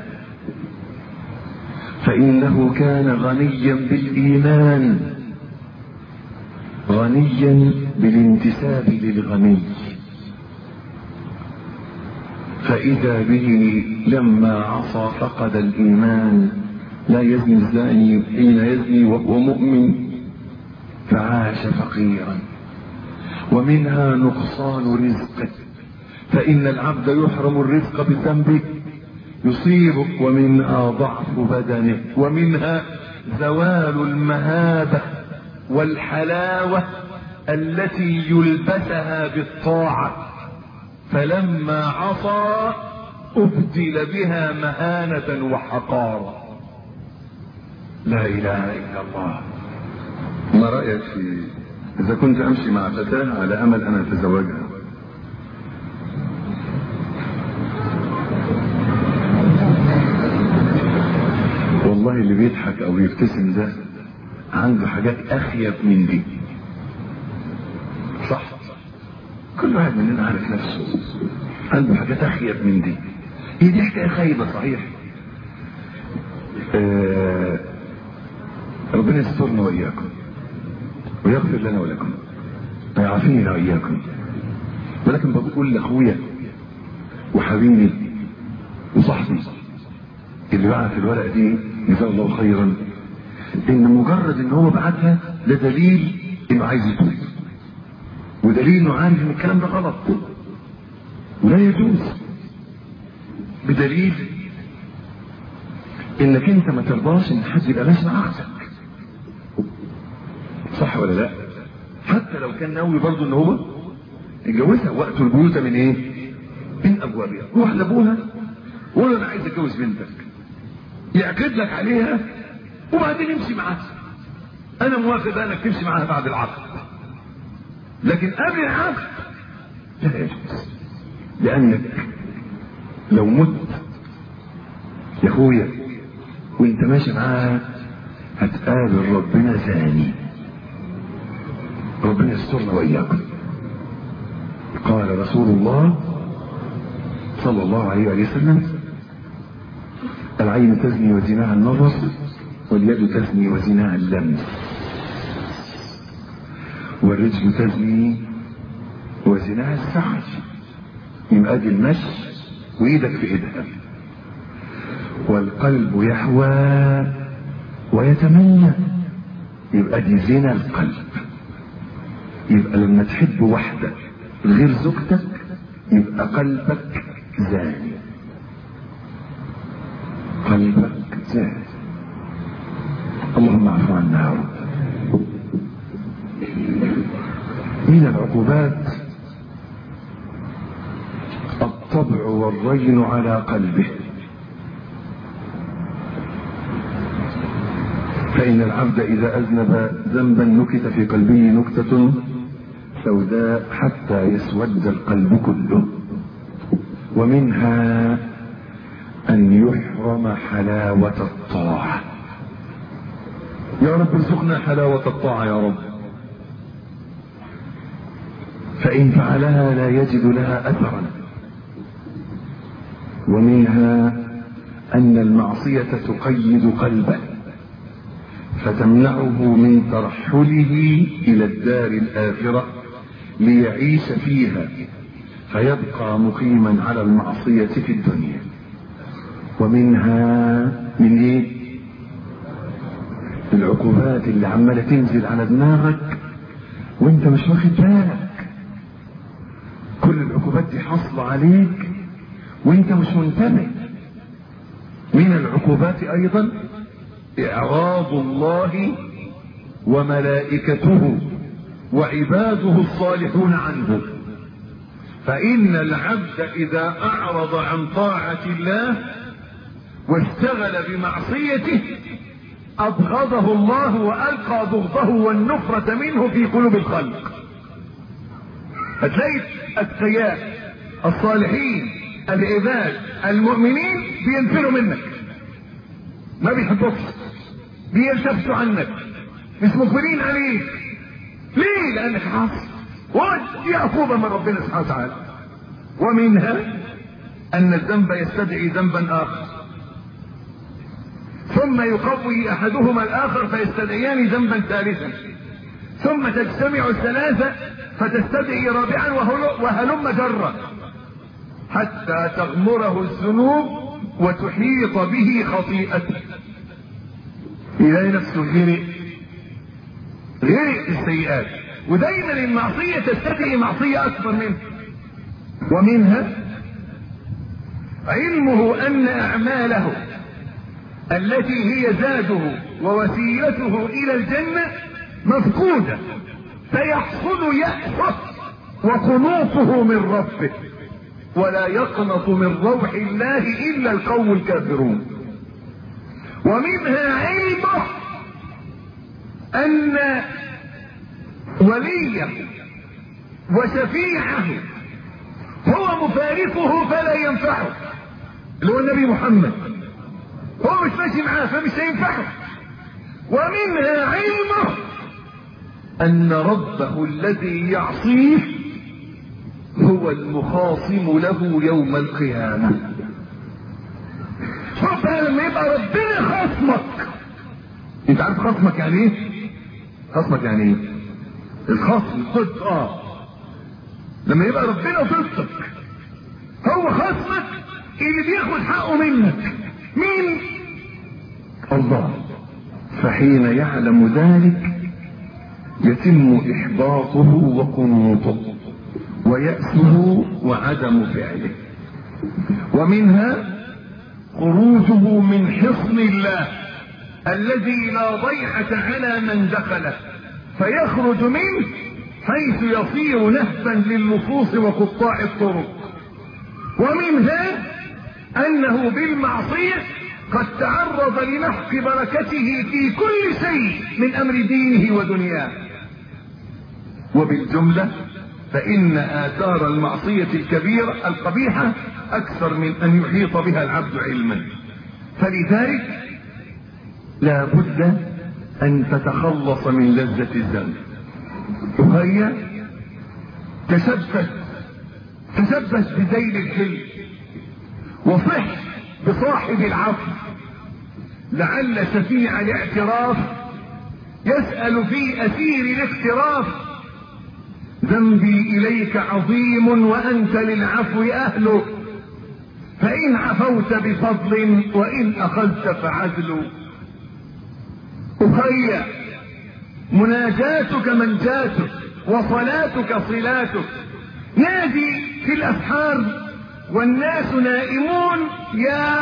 فإنه كان غنيا بالإيمان غنيا بالانتساب للغني فإذا به لما عصى فقد الإيمان لا يزني الزاني حين يزني وهو مؤمن فعاش فقيرا ومنها نقصان رزقه فإن العبد يحرم الرزق بذنبه يصيبه ومنها ضعف بدنه ومنها زوال المهابة والحلاوة التي يلبسها بالطاعة فلما عصى أبدل بها مهانة وحقارة لا إله إلا الله ما رأيك في إذا كنت أمشي مع فتاة على أمل أن أتزوجها والله اللي بيضحك أو يبتسم ده عنده حاجات أخيب من دي صح كل واحد مننا عارف نفسه عنده حاجات أخيب من دي هي دي حكاية خايبة صحيح آه ربنا يسترنا وإياكم ويغفر لنا ولكم ويعافينا وإياكم ولكن بقول لأخويا وحبيبي وصاحبي اللي بعت الورقة دي جزاه الله خيرا ان مجرد ان هو بعتها ده دليل انه عايز يتوب ودليل انه عارف ان الكلام ده غلط ولا يجوز بدليل انك انت ما ترضاش ان حد يبقى ماشي مع اختك صح ولا لا حتى لو كان ناوي برضه ان هو يتجوزها وقت البيوت من ايه من ابوابها روح لابوها وقول انا عايز اتجوز بنتك يعقد لك عليها وبعدين امشي معاها انا موافق بقى انك تمشي معاها بعد العقد لكن قبل العقد لا يجوز لانك لو مت يا اخويا وانت ماشي معاها هتقابل ربنا ثاني ربنا يسترنا واياكم قال رسول الله صلى الله عليه وسلم العين تزني وزناها النظر واليد تزني وزناها اللمس والرجل تزني وزناها السعي يبقى دي المشي وايدك في ايدها والقلب يحوى ويتمنى يبقى دي زنا القلب يبقى لما تحب واحدة غير زوجتك يبقى قلبك زاني قلبك زاني اللهم اعف عنا يا رب من العقوبات الطبع والرين على قلبه فإن العبد إذا أذنب ذنبا نكت في قلبه نكتة سوداء حتى يسود القلب كله ومنها أن يحرم حلاوة الطاعة يا رب ارزقنا حلاوة الطاعة يا رب فإن فعلها لا يجد لها أثرا ومنها أن المعصية تقيد قلبه فتمنعه من ترحله إلى الدار الآخرة ليعيش فيها فيبقى مقيما على المعصية في الدنيا ومنها من ايه العقوبات اللي عمالة تنزل على دماغك وانت مش واخد بالك كل العقوبات دي حاصلة عليك وانت مش منتبه من العقوبات ايضا اعراض الله وملائكته وعباده الصالحون عنه فان العبد اذا اعرض عن طاعة الله واشتغل بمعصيته أبغضه الله وألقى بغضه والنفرة منه في قلوب الخلق هتلاقي السيئات الصالحين العباد المؤمنين بينفروا منك ما بيحبوكش بيلتفتوا عنك مش مقبلين عليك ليه لانك عاصي ودي عقوبة من ربنا سبحانه وتعالى ومنها ان الذنب يستدعي ذنبا اخر ثم يقوي احدهما الاخر فيستدعيان ذنبا ثالثا ثم تجتمع الثلاثة فتستدعي رابعا وهلم جرا حتى تغمره الذنوب وتحيط به خطيئته يلاقي نفسه غرق غرق السيئات ودايما المعصية تستدعي معصية أكبر منه ومنها علمه أن أعماله التي هي زاده ووسيلته إلى الجنة مفقودة فيحصل يأسه وقنوطه من ربه ولا يقنط من روح الله إلا القوم الكافرون ومنها علمه أن وليه وشفيعه هو مفارقه فلا ينفعه اللي هو النبي محمد هو مش ماشي معاه فمش هينفعه ومنها علمه أن ربه الذي يعصيه هو المخاصم له يوم القيامة شوف لما يبقى ربنا خصمك انت عارف خصمك يعني ايه خصمك يعني ايه الخصم ضد اه لما يبقى ربنا ضدك هو خصمك اللي بياخد حقه منك مين الله فحين يعلم ذلك يتم احباطه وقنوطه ويأسه وعدم فعله ومنها خروجه من حصن الله الذي لا ضيعة على من دخله فيخرج منه حيث يصير نهبا للنصوص وقطاع الطرق ومنها انه بالمعصية قد تعرض لمحق بركته في كل شيء من امر دينه ودنياه وبالجملة فان اثار المعصية الكبيرة القبيحة اكثر من ان يحيط بها العبد علما فلذلك لا بد ان تتخلص من لذة الذنب وهي تشبث تشبث بذيل الحلم وصح بصاحب العفو لعل شفيع الاعتراف يسأل في أثير الاقتراف ذنبي إليك عظيم وأنت للعفو أهله فإن عفوت بفضل وإن أخذت فعدل أخي مناجاتك منجاتك وصلاتك صلاتك نادي في الأسحار والناس نائمون يا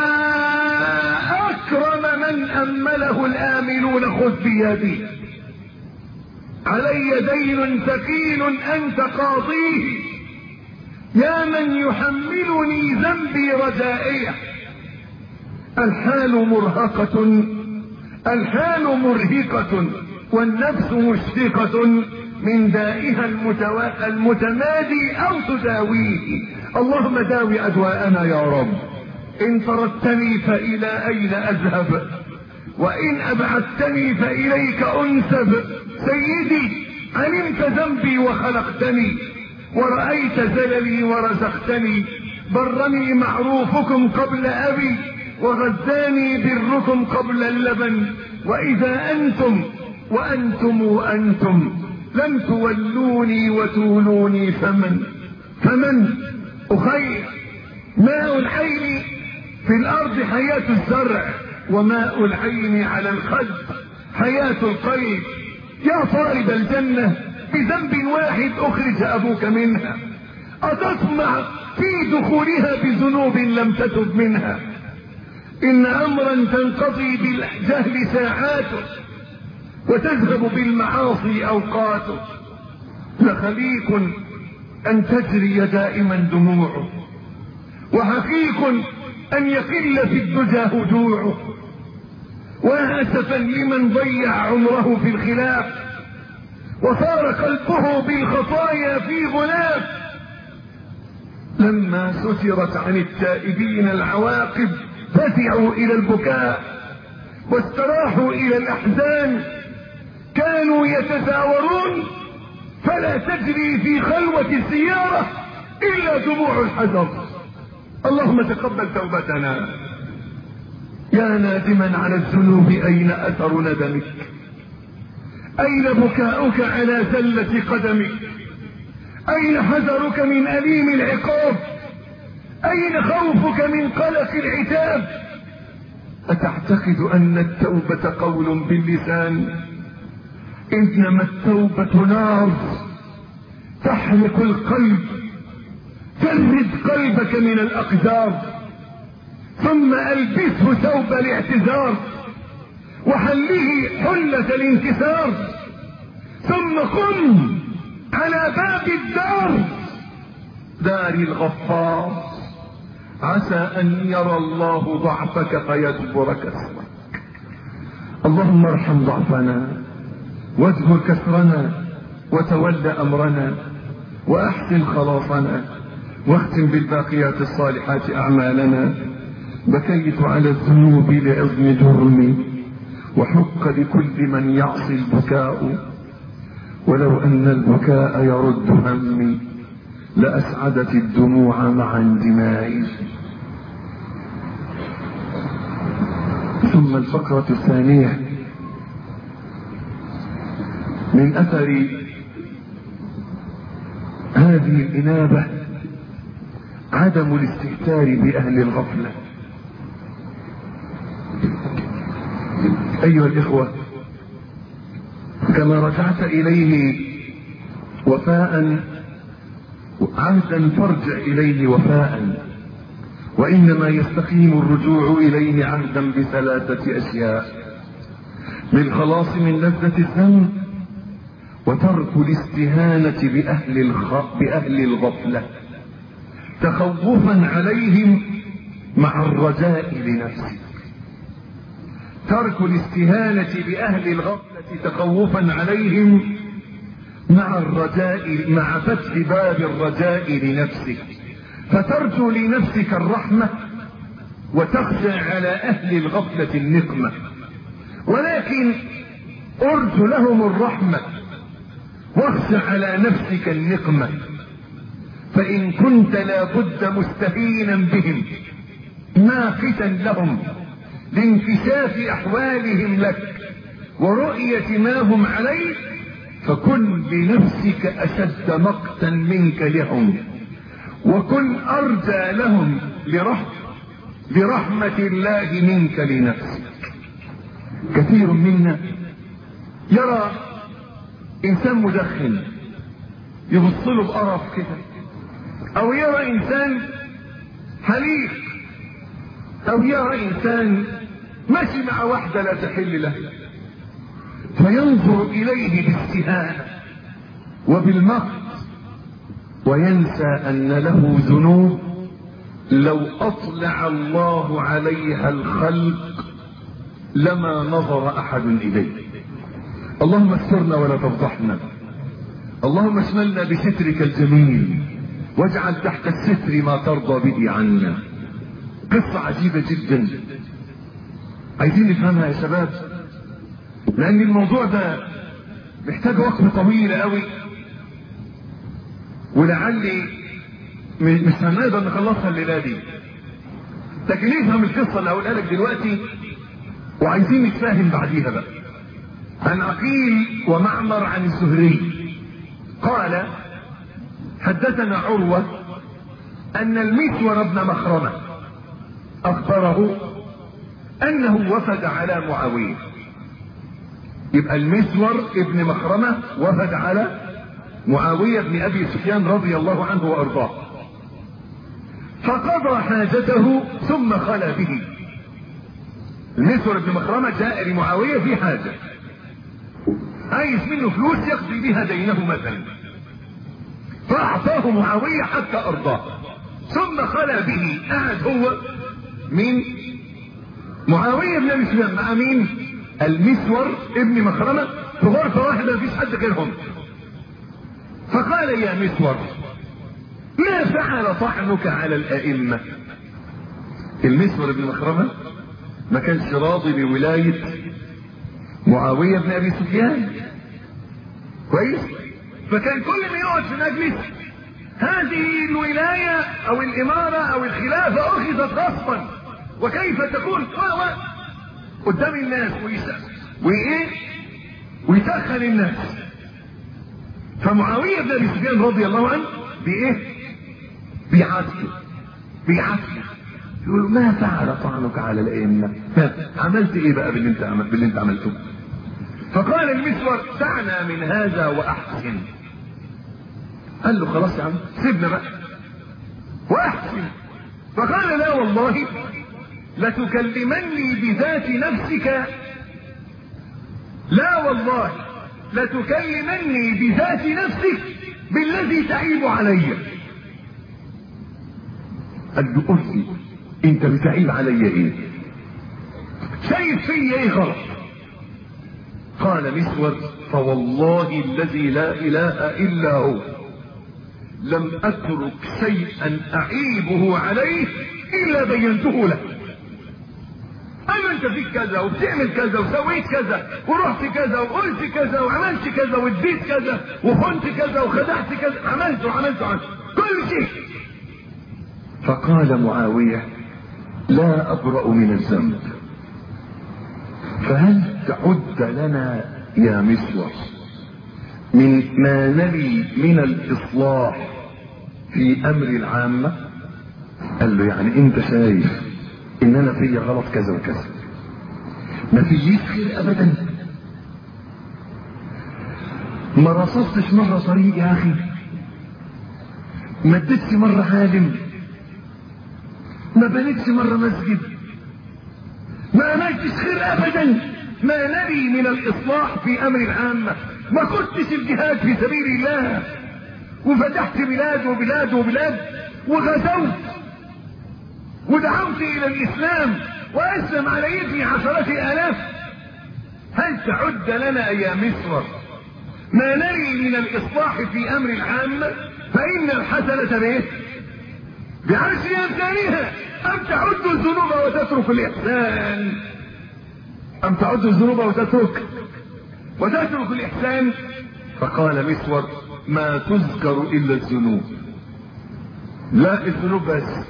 أكرم من أمله الآملون خذ بيدي علي دين ثقيل أنت قاضيه يا من يحملني ذنبي رجائيه الحال مرهقة الحال مرهقة والنفس مشفقة من دائها المتوا... المتمادي أو تداويه اللهم داوي أدواءنا يا رب إن طردتني فإلى أين أذهب وإن أبعدتني فإليك أنسب سيدي علمت ذنبي وخلقتني ورأيت زللي ورزقتني برني معروفكم قبل أبي وغذاني بركم قبل اللبن وإذا أنتم وأنتم أنتم لم تولوني وتولوني فمن فمن أخير ماء العين في الأرض حياة الزرع وماء العين على الخد حياة القلب يا طالب الجنة بذنب واحد أخرج أبوك منها أتطمع في دخولها بذنوب لم تتب منها إن أمرا تنقضي بالجهل ساعاته وتذهب بالمعاصي أوقاته لخليق أن تجري دائما دموعه وحقيق أن يقل في الدجى هجوعه واسفا لمن ضيع عمره في الخلاف وصار قلبه بالخطايا في غلاف لما سترت عن التائبين العواقب فزعوا الى البكاء واستراحوا الى الاحزان كانوا يتزاورون فلا تجري في خلوة السيارة الا دموع الحزن اللهم تقبل توبتنا يا نادما على الذنوب اين اثر ندمك اين بكاؤك على زلة قدمك اين حذرك من اليم العقاب اين خوفك من قلق العتاب اتعتقد ان التوبة قول باللسان انما التوبة نار تحرق القلب جرد قلبك من الاقدار ثم البسه ثوب الاعتذار وحله حلة الانكسار ثم قم على باب الدار دار الغفار عسى ان يرى الله ضعفك فيجبر كسرك اللهم ارحم ضعفنا واجبر كسرنا وتول امرنا واحسن خلاصنا واختم بالباقيات الصالحات اعمالنا بكيت على الذنوب لعظم جرمي وحق لكل من يعصي البكاء ولو ان البكاء يرد همي لاسعدت الدموع مع اندمائي ثم الفقرة الثانية من اثر هذه الانابة عدم الاستهتار باهل الغفلة ايها الاخوة كما رجعت اليه وفاء عهدا فارجع اليه وفاء وانما يستقيم الرجوع اليه عهدا بثلاثة اشياء للخلاص من لذة الذنب وترك الاستهانة بأهل, الخ... بأهل الغفلة تخوفا عليهم مع الرجاء لنفسك ترك الاستهانة بأهل الغفلة تخوفا عليهم مع الرجاء مع فتح باب الرجاء لنفسك فترجو لنفسك الرحمة وتخشى على أهل الغفلة النقمة ولكن ارجو لهم الرحمة واخشى على نفسك النقمة فإن كنت لابد مستهينا بهم ناقتا لهم لانكشاف أحوالهم لك ورؤية ما هم عليه فكن لنفسك أشد مقتا منك لهم وكن أرجى لهم لرحمة, لرحمة الله منك لنفسك كثير منا يرى إنسان مدخن يبص له بقرف كده أو يرى إنسان حليق أو يرى إنسان ماشي مع واحدة لا تحل له فينظر إليه باستهانة وبالمقت وينسى أن له ذنوب لو أطلع الله عليها الخلق لما نظر أحد إليه اللهم استرنا ولا تفضحنا اللهم اشملنا بسترك الجميل واجعل تحت الستر ما ترضى به عنا قصة عجيبة جدا عايزين نفهمها يا شباب لان الموضوع ده محتاج وقت طويل قوي ولعلي مش هنقدر نخلصها الليله دي لكن نفهم القصه اللي هقولها لك دلوقتي وعايزين نتفاهم بعديها بقى عن عقيل ومعمر عن الزهري قال حدثنا عروة أن المسور بن مخرمة أخبره أنه وفد على معاوية يبقى المسور ابن مخرمة وفد على معاوية بن أبي سفيان رضي الله عنه وأرضاه فقضى حاجته ثم خلى به المسور بن مخرمة جاء لمعاوية في حاجة عايز منه فلوس يقضي بها دينه مثلا فأعطاه معاوية حتى أرضاه ثم خلى به قعد هو من معاوية بن ابي سفيان مع مين؟ المسور ابن مخرمة في غرفة واحدة مفيش حد غيرهم فقال يا مسور ما فعل طعنك على الأئمة المسور بن مخرمة ما كانش راضي بولاية معاوية بن أبي سفيان كويس فكان كل ما يقعد في مجلس هذه الولاية أو الإمارة أو الخلافة أخذت غصبا وكيف تكون و و قدام الناس وإيه ويسخن الناس فمعاوية بن أبي سفيان رضي الله عنه بإيه بيعاتبه بيعاتبه يقول ما فعل طعنك على الائمه عملت ايه بقى باللي انت عمل باللي انت عملته فقال المسور دعنا من هذا واحسن قال له خلاص يا عم سيبنا بقى واحسن فقال لا والله لتكلمني بذات نفسك لا والله لتكلمني بذات نفسك بالذي تعيب علي قال له قل لي انت بتعيب علي ايه شايف فيا ايه غلط قال مسود فوالله الذي لا اله الا هو لم اترك شيئا اعيبه عليه الا بينته له اما انت فيك كذا وبتعمل كذا وسويت كذا ورحت كذا وقلت كذا وعملت كذا واديت كذا وخنت كذا وخدعت كذا عملت وعملت وعملت كل شيء فقال معاوية لا أبرأ من الذنب فهل تعد لنا يا مسور من ما نري من الإصلاح في أمر العامة قال له يعني أنت شايف إن أنا فيا غلط كذا وكذا ما فيش خير أبدا ما رصصتش مرة طريق يا أخي ما اديتش مرة عالم ما بنيتش مرة مسجد ما عملتش خير ابدا ما نري من الاصلاح في امر العامة ما كنتش الجهاد في سبيل الله وفتحت بلاد وبلاد وبلاد وغزوت ودعوت الى الاسلام واسلم على يدي عشرات الاف هل تعد لنا يا مصر ما نري من الاصلاح في امر العامة فان الحسنة بايه بعشر امثالها ام تعد الذنوب وتترك الاحسان ام تعد الذنوب وتترك وتترك الاحسان فقال مسور ما تذكر الا الذنوب لا الذنوب بس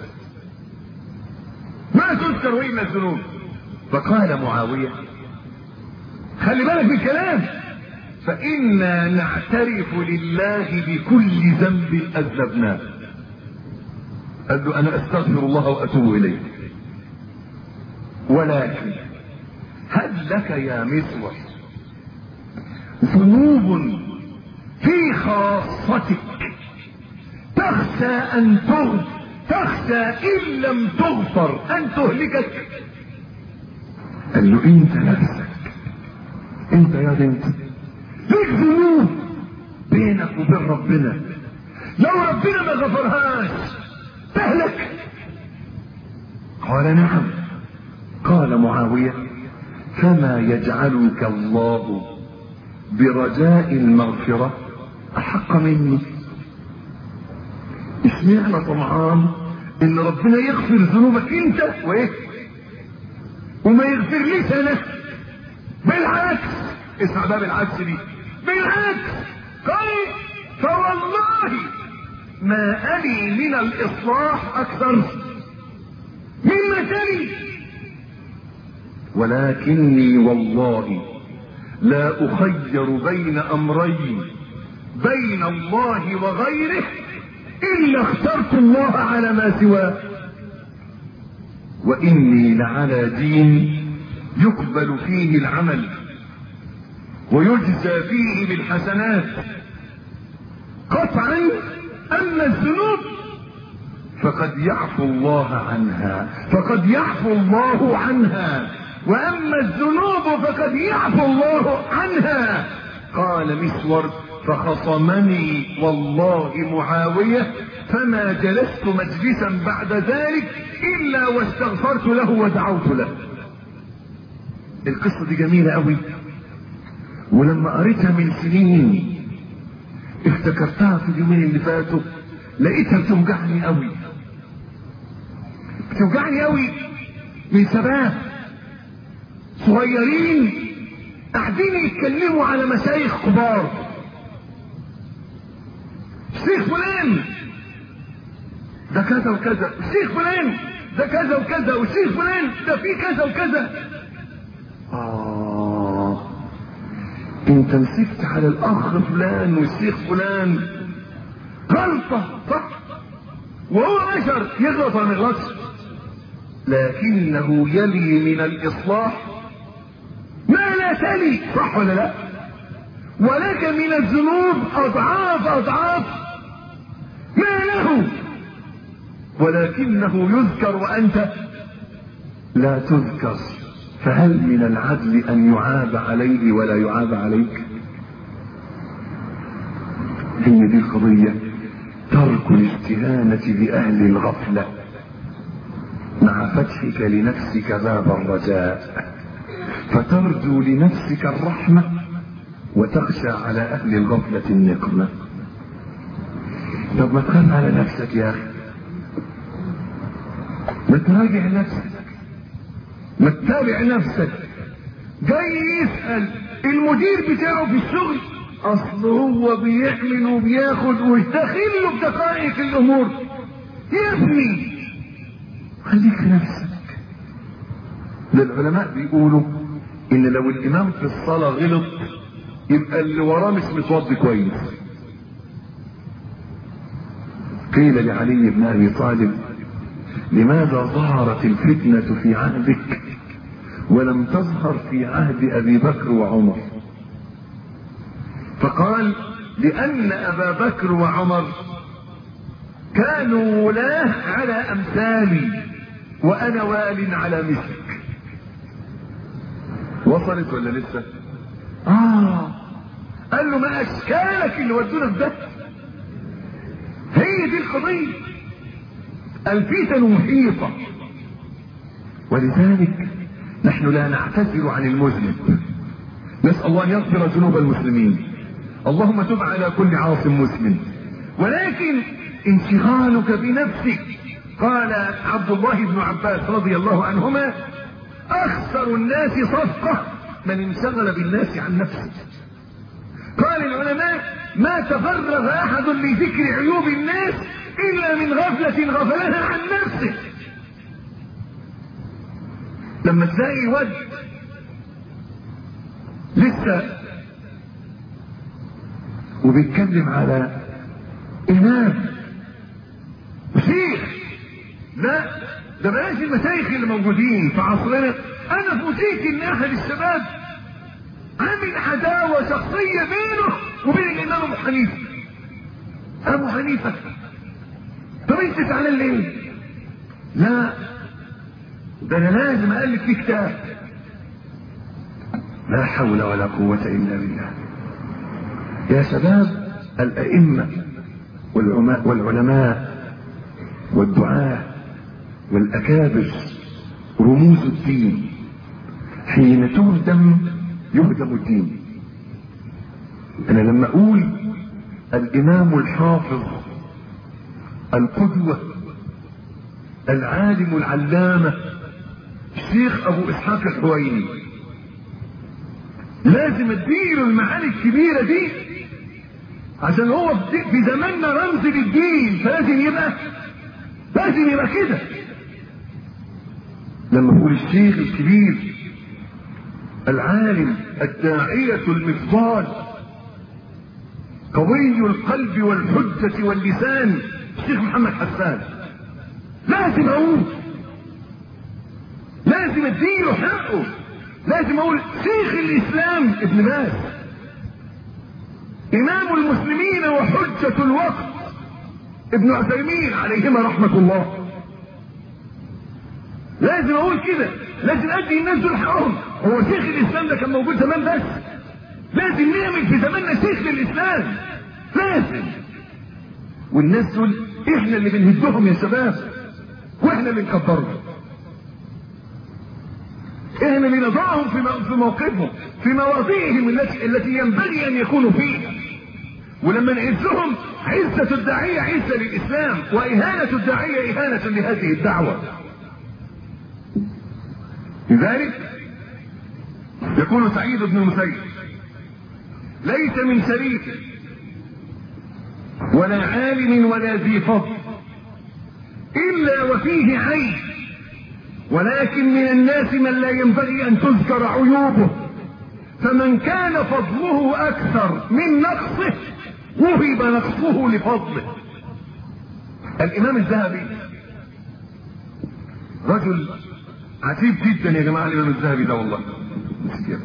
ما تذكر الا الذنوب فقال معاويه خلي بالك من الكلام فانا نعترف لله بكل ذنب اذنبناه قال له انا استغفر الله واتوب اليه ولكن هل لك يا مصر ذنوب في خاصتك تخشى ان تغفر تخشى ان لم تغفر ان تهلكك قال له انت نفسك انت يا بنت ليك ذنوب بينك وبين ربنا لو ربنا ما غفرهاش تهلك قال نعم قال معاوية فما يجعلك الله برجاء المغفرة أحق مني اشمعنى طمعان ان ربنا يغفر ذنوبك انت وايه وما يغفر ليش انا بالعكس اسمع بقى بالعكس دي بالعكس قال فوالله ما ألي من الإصلاح أكثر مما تلي ولكني والله لا أخير بين أمرين بين الله وغيره إلا اخترت الله على ما سواه وإني لعلى دين يقبل فيه العمل ويجزى فيه بالحسنات قطعا أما الذنوب فقد يعفو الله عنها فقد يعفو الله عنها وأما الذنوب فقد يعفو الله عنها قال مسور فخصمني والله معاوية فما جلست مجلسا بعد ذلك إلا واستغفرت له ودعوت له القصة دي جميلة قوي ولما قريتها من سنين افتكرتها في اليومين اللي فاتوا لقيتها بتوجعني قوي بتوجعني قوي من شباب صغيرين قاعدين يتكلموا على مشايخ كبار الشيخ فلان ده كذا وكذا الشيخ فلان ده كذا وكذا والشيخ فلان ده في كذا وكذا آه انت مسكت على الاخ فلان والشيخ فلان غلطة صح وهو بشر يغلط ولا ما يغلطش لكنه يلي من الاصلاح ما لا تلي صح ولا لا ولك من الذنوب اضعاف اضعاف ما له ولكنه يذكر وانت لا تذكر فهل من العدل ان يعاب عليه ولا يعاب عليك هي دي القضية ترك الاستهانة بأهل الغفلة مع فتحك لنفسك باب الرجاء فترجو لنفسك الرحمة وتخشى على أهل الغفلة النقمة طب ما تخاف على نفسك يا أخي ما تراجع نفسك ما تتابع نفسك جاي يسأل المدير بتاعه في الشغل اصل هو بيعمل وبياخد ويدخل له بدقائق الامور يا ابني خليك في نفسك ده العلماء بيقولوا ان لو الامام في الصلاة غلط يبقى اللي وراه مش متوضي كويس قيل لعلي بن ابي طالب لماذا ظهرت الفتنة في عهدك ولم تظهر في عهد ابي بكر وعمر فقال لان ابا بكر وعمر كانوا ولاه على امثالي وانا وال على مثلك وصلت ولا لسه اه قال له ما اشكالك اللي ودونا في ده هي دي القضيه الفتن محيطه ولذلك نحن لا نعتذر عن المذنب نسال الله ان يغفر ذنوب المسلمين اللهم تب على كل عاص مسلم ولكن انشغالك بنفسك قال عبد الله بن عباس رضي الله عنهما اخسر الناس صفقه من انشغل بالناس عن نفسه قال العلماء ما تفرغ احد لذكر عيوب الناس الا من غفله غفلها عن نفسه لما تلاقي واد لسه وبيتكلم على امام شيخ لا ده بلاش المشايخ اللي موجودين في عصرنا انا فوجئت ان احد الشباب عامل عداوه شخصيه بينه وبين الامام ابو حنيفه ابو حنيفه طب انت زعلان ليه؟ لا ده انا لازم الف فيه كتاب لا حول ولا قوه الا بالله يا شباب الأئمة والعلماء, والعلماء والدعاة والأكابر رموز الدين حين تهدم يهدم الدين أنا لما أقول الإمام الحافظ القدوة العالم العلامة الشيخ أبو إسحاق الحويني لازم اديله المعاني الكبيرة دي عشان هو في زماننا رمز للدين فلازم يبقى لازم يبقى كده لما نقول الشيخ الكبير العالم الداعية المفضال قوي القلب والحجة واللسان الشيخ محمد حسان لازم اقول لازم اديله حقه لازم اقول شيخ الاسلام ابن باز امام المسلمين وحجة الوقت ابن عثيمين عليهما رحمة الله لازم اقول كده لازم ادي الناس دول حقهم هو شيخ الاسلام ده كان موجود زمان بس لازم نعمل في زماننا شيخ للاسلام لازم والناس دول احنا اللي بنهدهم يا شباب واحنا اللي نكبرهم احنا بنضعهم في في موقفهم في مواضعهم التي التي ينبغي ان يكونوا فيها ولما نعزهم عزة الداعية عزة للإسلام وإهانة الداعية إهانة لهذه الدعوة لذلك يقول سعيد بن المسيب ليس من شريك ولا عالم ولا ذي فضل إلا وفيه عيب ولكن من الناس من لا ينبغي أن تذكر عيوبه فمن كان فضله أكثر من نقصه وهب نقصه لفضله الإمام الذهبي رجل عجيب جدا يا جماعة الإمام الذهبي ده والله مسكين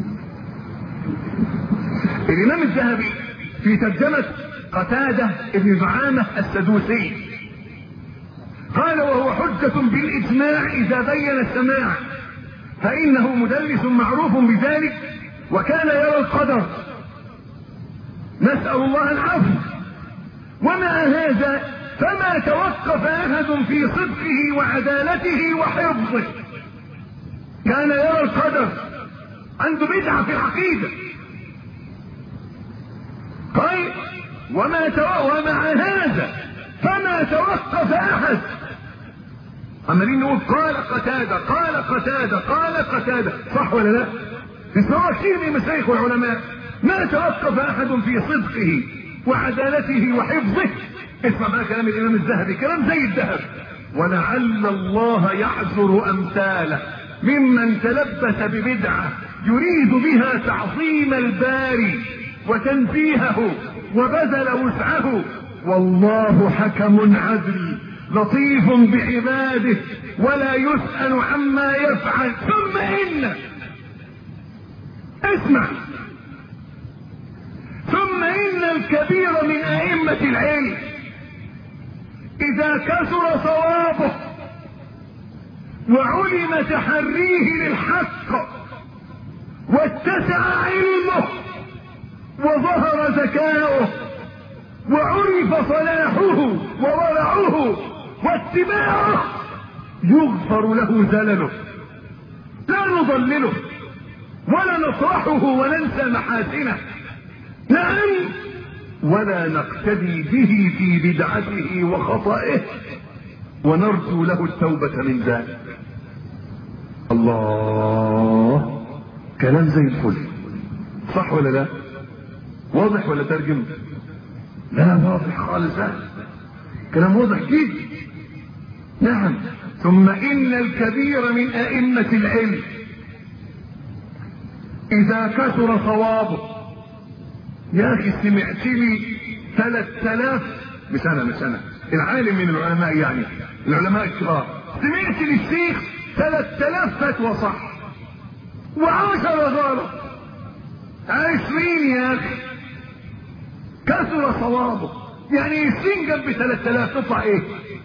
الإمام الذهبي في ترجمة قتادة ابن زعامة السدوسي قال وهو حجة بالإجماع إذا بين السماع فإنه مدلس معروف بذلك وكان يرى القدر نسأل الله العفو ومع هذا فما توقف أحد في صدقه وعدالته وحفظه كان يرى القدر عنده بدعة في العقيدة طيب وما تو... ومع هذا فما توقف أحد عمالين نقول قال قتادة قال قتادة قال قتادة صح ولا لا؟ في كثير من مشايخ العلماء ما توقف أحد في صدقه وعدالته وحفظه اسمع بقى كلام الإمام الذهبي كلام زي الذهب ولعل الله يعذر أمثاله ممن تلبس ببدعة يريد بها تعظيم الباري وتنزيهه وبذل وسعه والله حكم عدل لطيف بعباده ولا يسأل عما يفعل ثم إن اسمع ثم إن الكبير من أئمة العلم إذا كثر صوابه وعلم تحريه للحق واتسع علمه وظهر ذكاؤه وعرف صلاحه وورعه واتباعه يغفر له زلله لا نضلله ولا نصرحه وننسى محاسنه نعم ولا نقتدي به في بدعته وخطئه ونرجو له التوبة من ذلك الله كلام زي الفل صح ولا لا واضح ولا ترجم لا واضح خالص لا كلام واضح جدا نعم ثم ان الكبير من ائمة العلم اذا كثر صوابه يا اخي سمعت لي ثلاث الاف مش انا مش انا العالم من العلماء يعني العلماء الكبار سمعت للشيخ ثلاث الاف فتوى صح وعشرة غلط عشرين يا اخي كثر صوابه يعني عشرين جنب ثلاث الاف تطلع ايه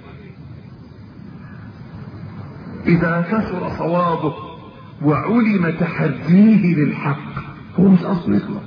اذا كثر صوابه وعلم تحديه للحق هو مش اصلا يغلط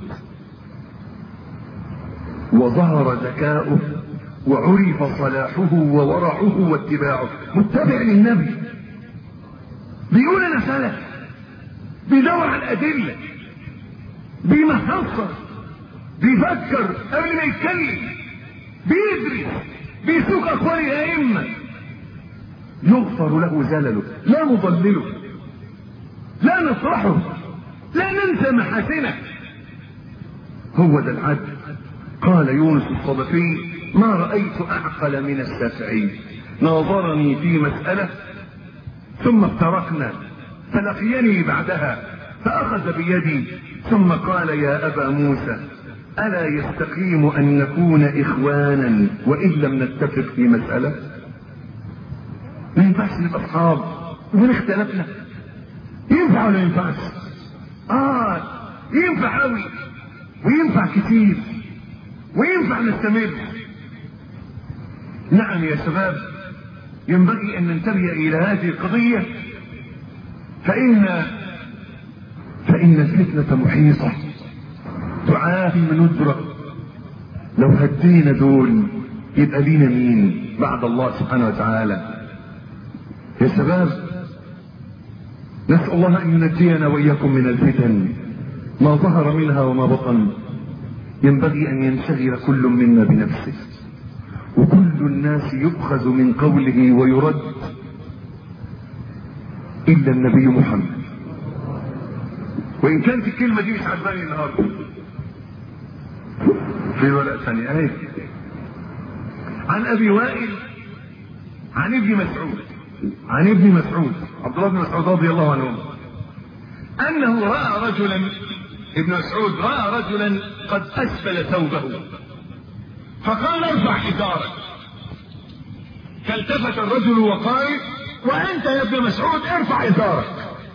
وظهر ذكاؤه وعرف صلاحه وورعه واتباعه متبع للنبي بيقول انا سلف بيدور على الادله بيمحصر بيفكر قبل ما يتكلم بيدرس بيسوق اقوال الائمه يغفر له زلله لا نضلله لا نصرحه لا ننسى محاسنه هو ده العدل قال يونس الصدفي ما رأيت أعقل من الشافعي ناظرني في مسألة ثم افترقنا فلقيني بعدها فأخذ بيدي ثم قال يا أبا موسى ألا يستقيم أن نكون إخوانا وإن لم نتفق في مسألة ما ينفعش نبقى أصحاب وين اختلفنا ينفع ولا ينفعش آه ينفع أوي وينفع كتير وينفع نستمر نعم يا شباب ينبغي ان ننتبه الى هذه القضية فان فان الفتنة محيطة تعافي من ندرة لو هدينا دول يبقى لينا مين بعد الله سبحانه وتعالى يا شباب نسأل الله أن ينجينا وإياكم من الفتن ما ظهر منها وما بطن ينبغي أن ينشغل كل منا بنفسه وكل الناس يؤخذ من قوله ويرد إلا النبي محمد وإن كانت الكلمة دي مش عجباني النهارده في ورقة ثانية أهي عن أبي وائل عن ابن مسعود عن ابن مسعود عبد الله بن مسعود رضي الله عنه أنه رأى رجلا ابن مسعود رأى رجلا قد أسفل ثوبه فقال ارفع إزارك فالتفت الرجل وقال وأنت يا ابن مسعود ارفع إزارك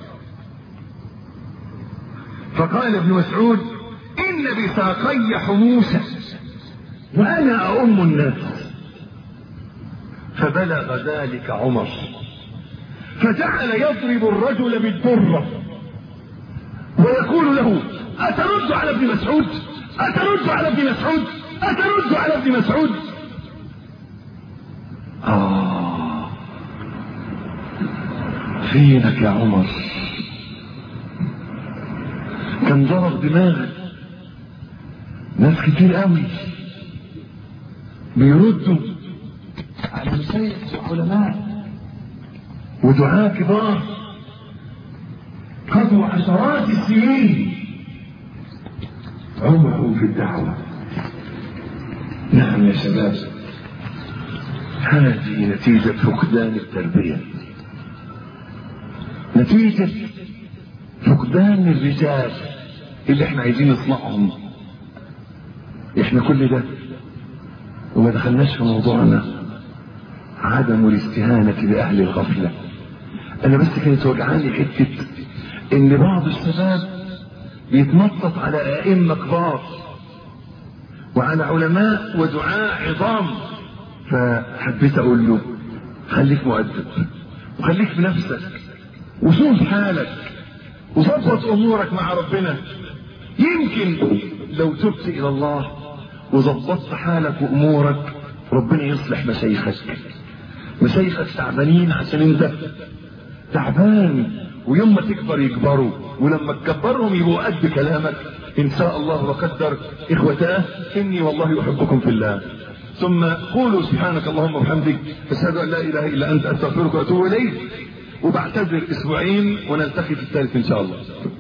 فقال ابن مسعود إن بساقي حموسا وأنا أؤم الناس فبلغ ذلك عمر فجعل يضرب الرجل بالدرة ويقول له أترد على ابن مسعود أترد على ابن مسعود أترد على ابن مسعود آه فينك يا عمر كان ضرب دماغ ناس كتير قوي بيردوا على مسيح وعلماء ودعاة كبار قضوا عشرات السنين عمرهم في الدعوة نعم يا شباب هذه نتيجة فقدان التربية نتيجة فقدان الرجال اللي احنا عايزين نصنعهم احنا كل ده وما دخلناش في موضوعنا عدم الاستهانة بأهل الغفلة أنا بس كانت وجعاني حتة إن بعض الشباب بيتنطط على أئمة كبار وعلى علماء ودعاء عظام فحبيت أقول له خليك مؤدب وخليك بنفسك وشوف حالك وظبط أمورك مع ربنا يمكن لو تبت إلى الله وظبطت حالك وأمورك ربنا يصلح مشايخك مشايخك تعبانين عشان انت تعبان ويوم ما تكبر يكبروا ولما تكبرهم يبقوا قد كلامك ان شاء الله وقدر اخوتاه اني والله احبكم في الله ثم قولوا سبحانك اللهم وبحمدك اشهد ان لا اله الا انت استغفرك واتوب اليك وبعتذر اسبوعين ونلتقي في الثالث ان شاء الله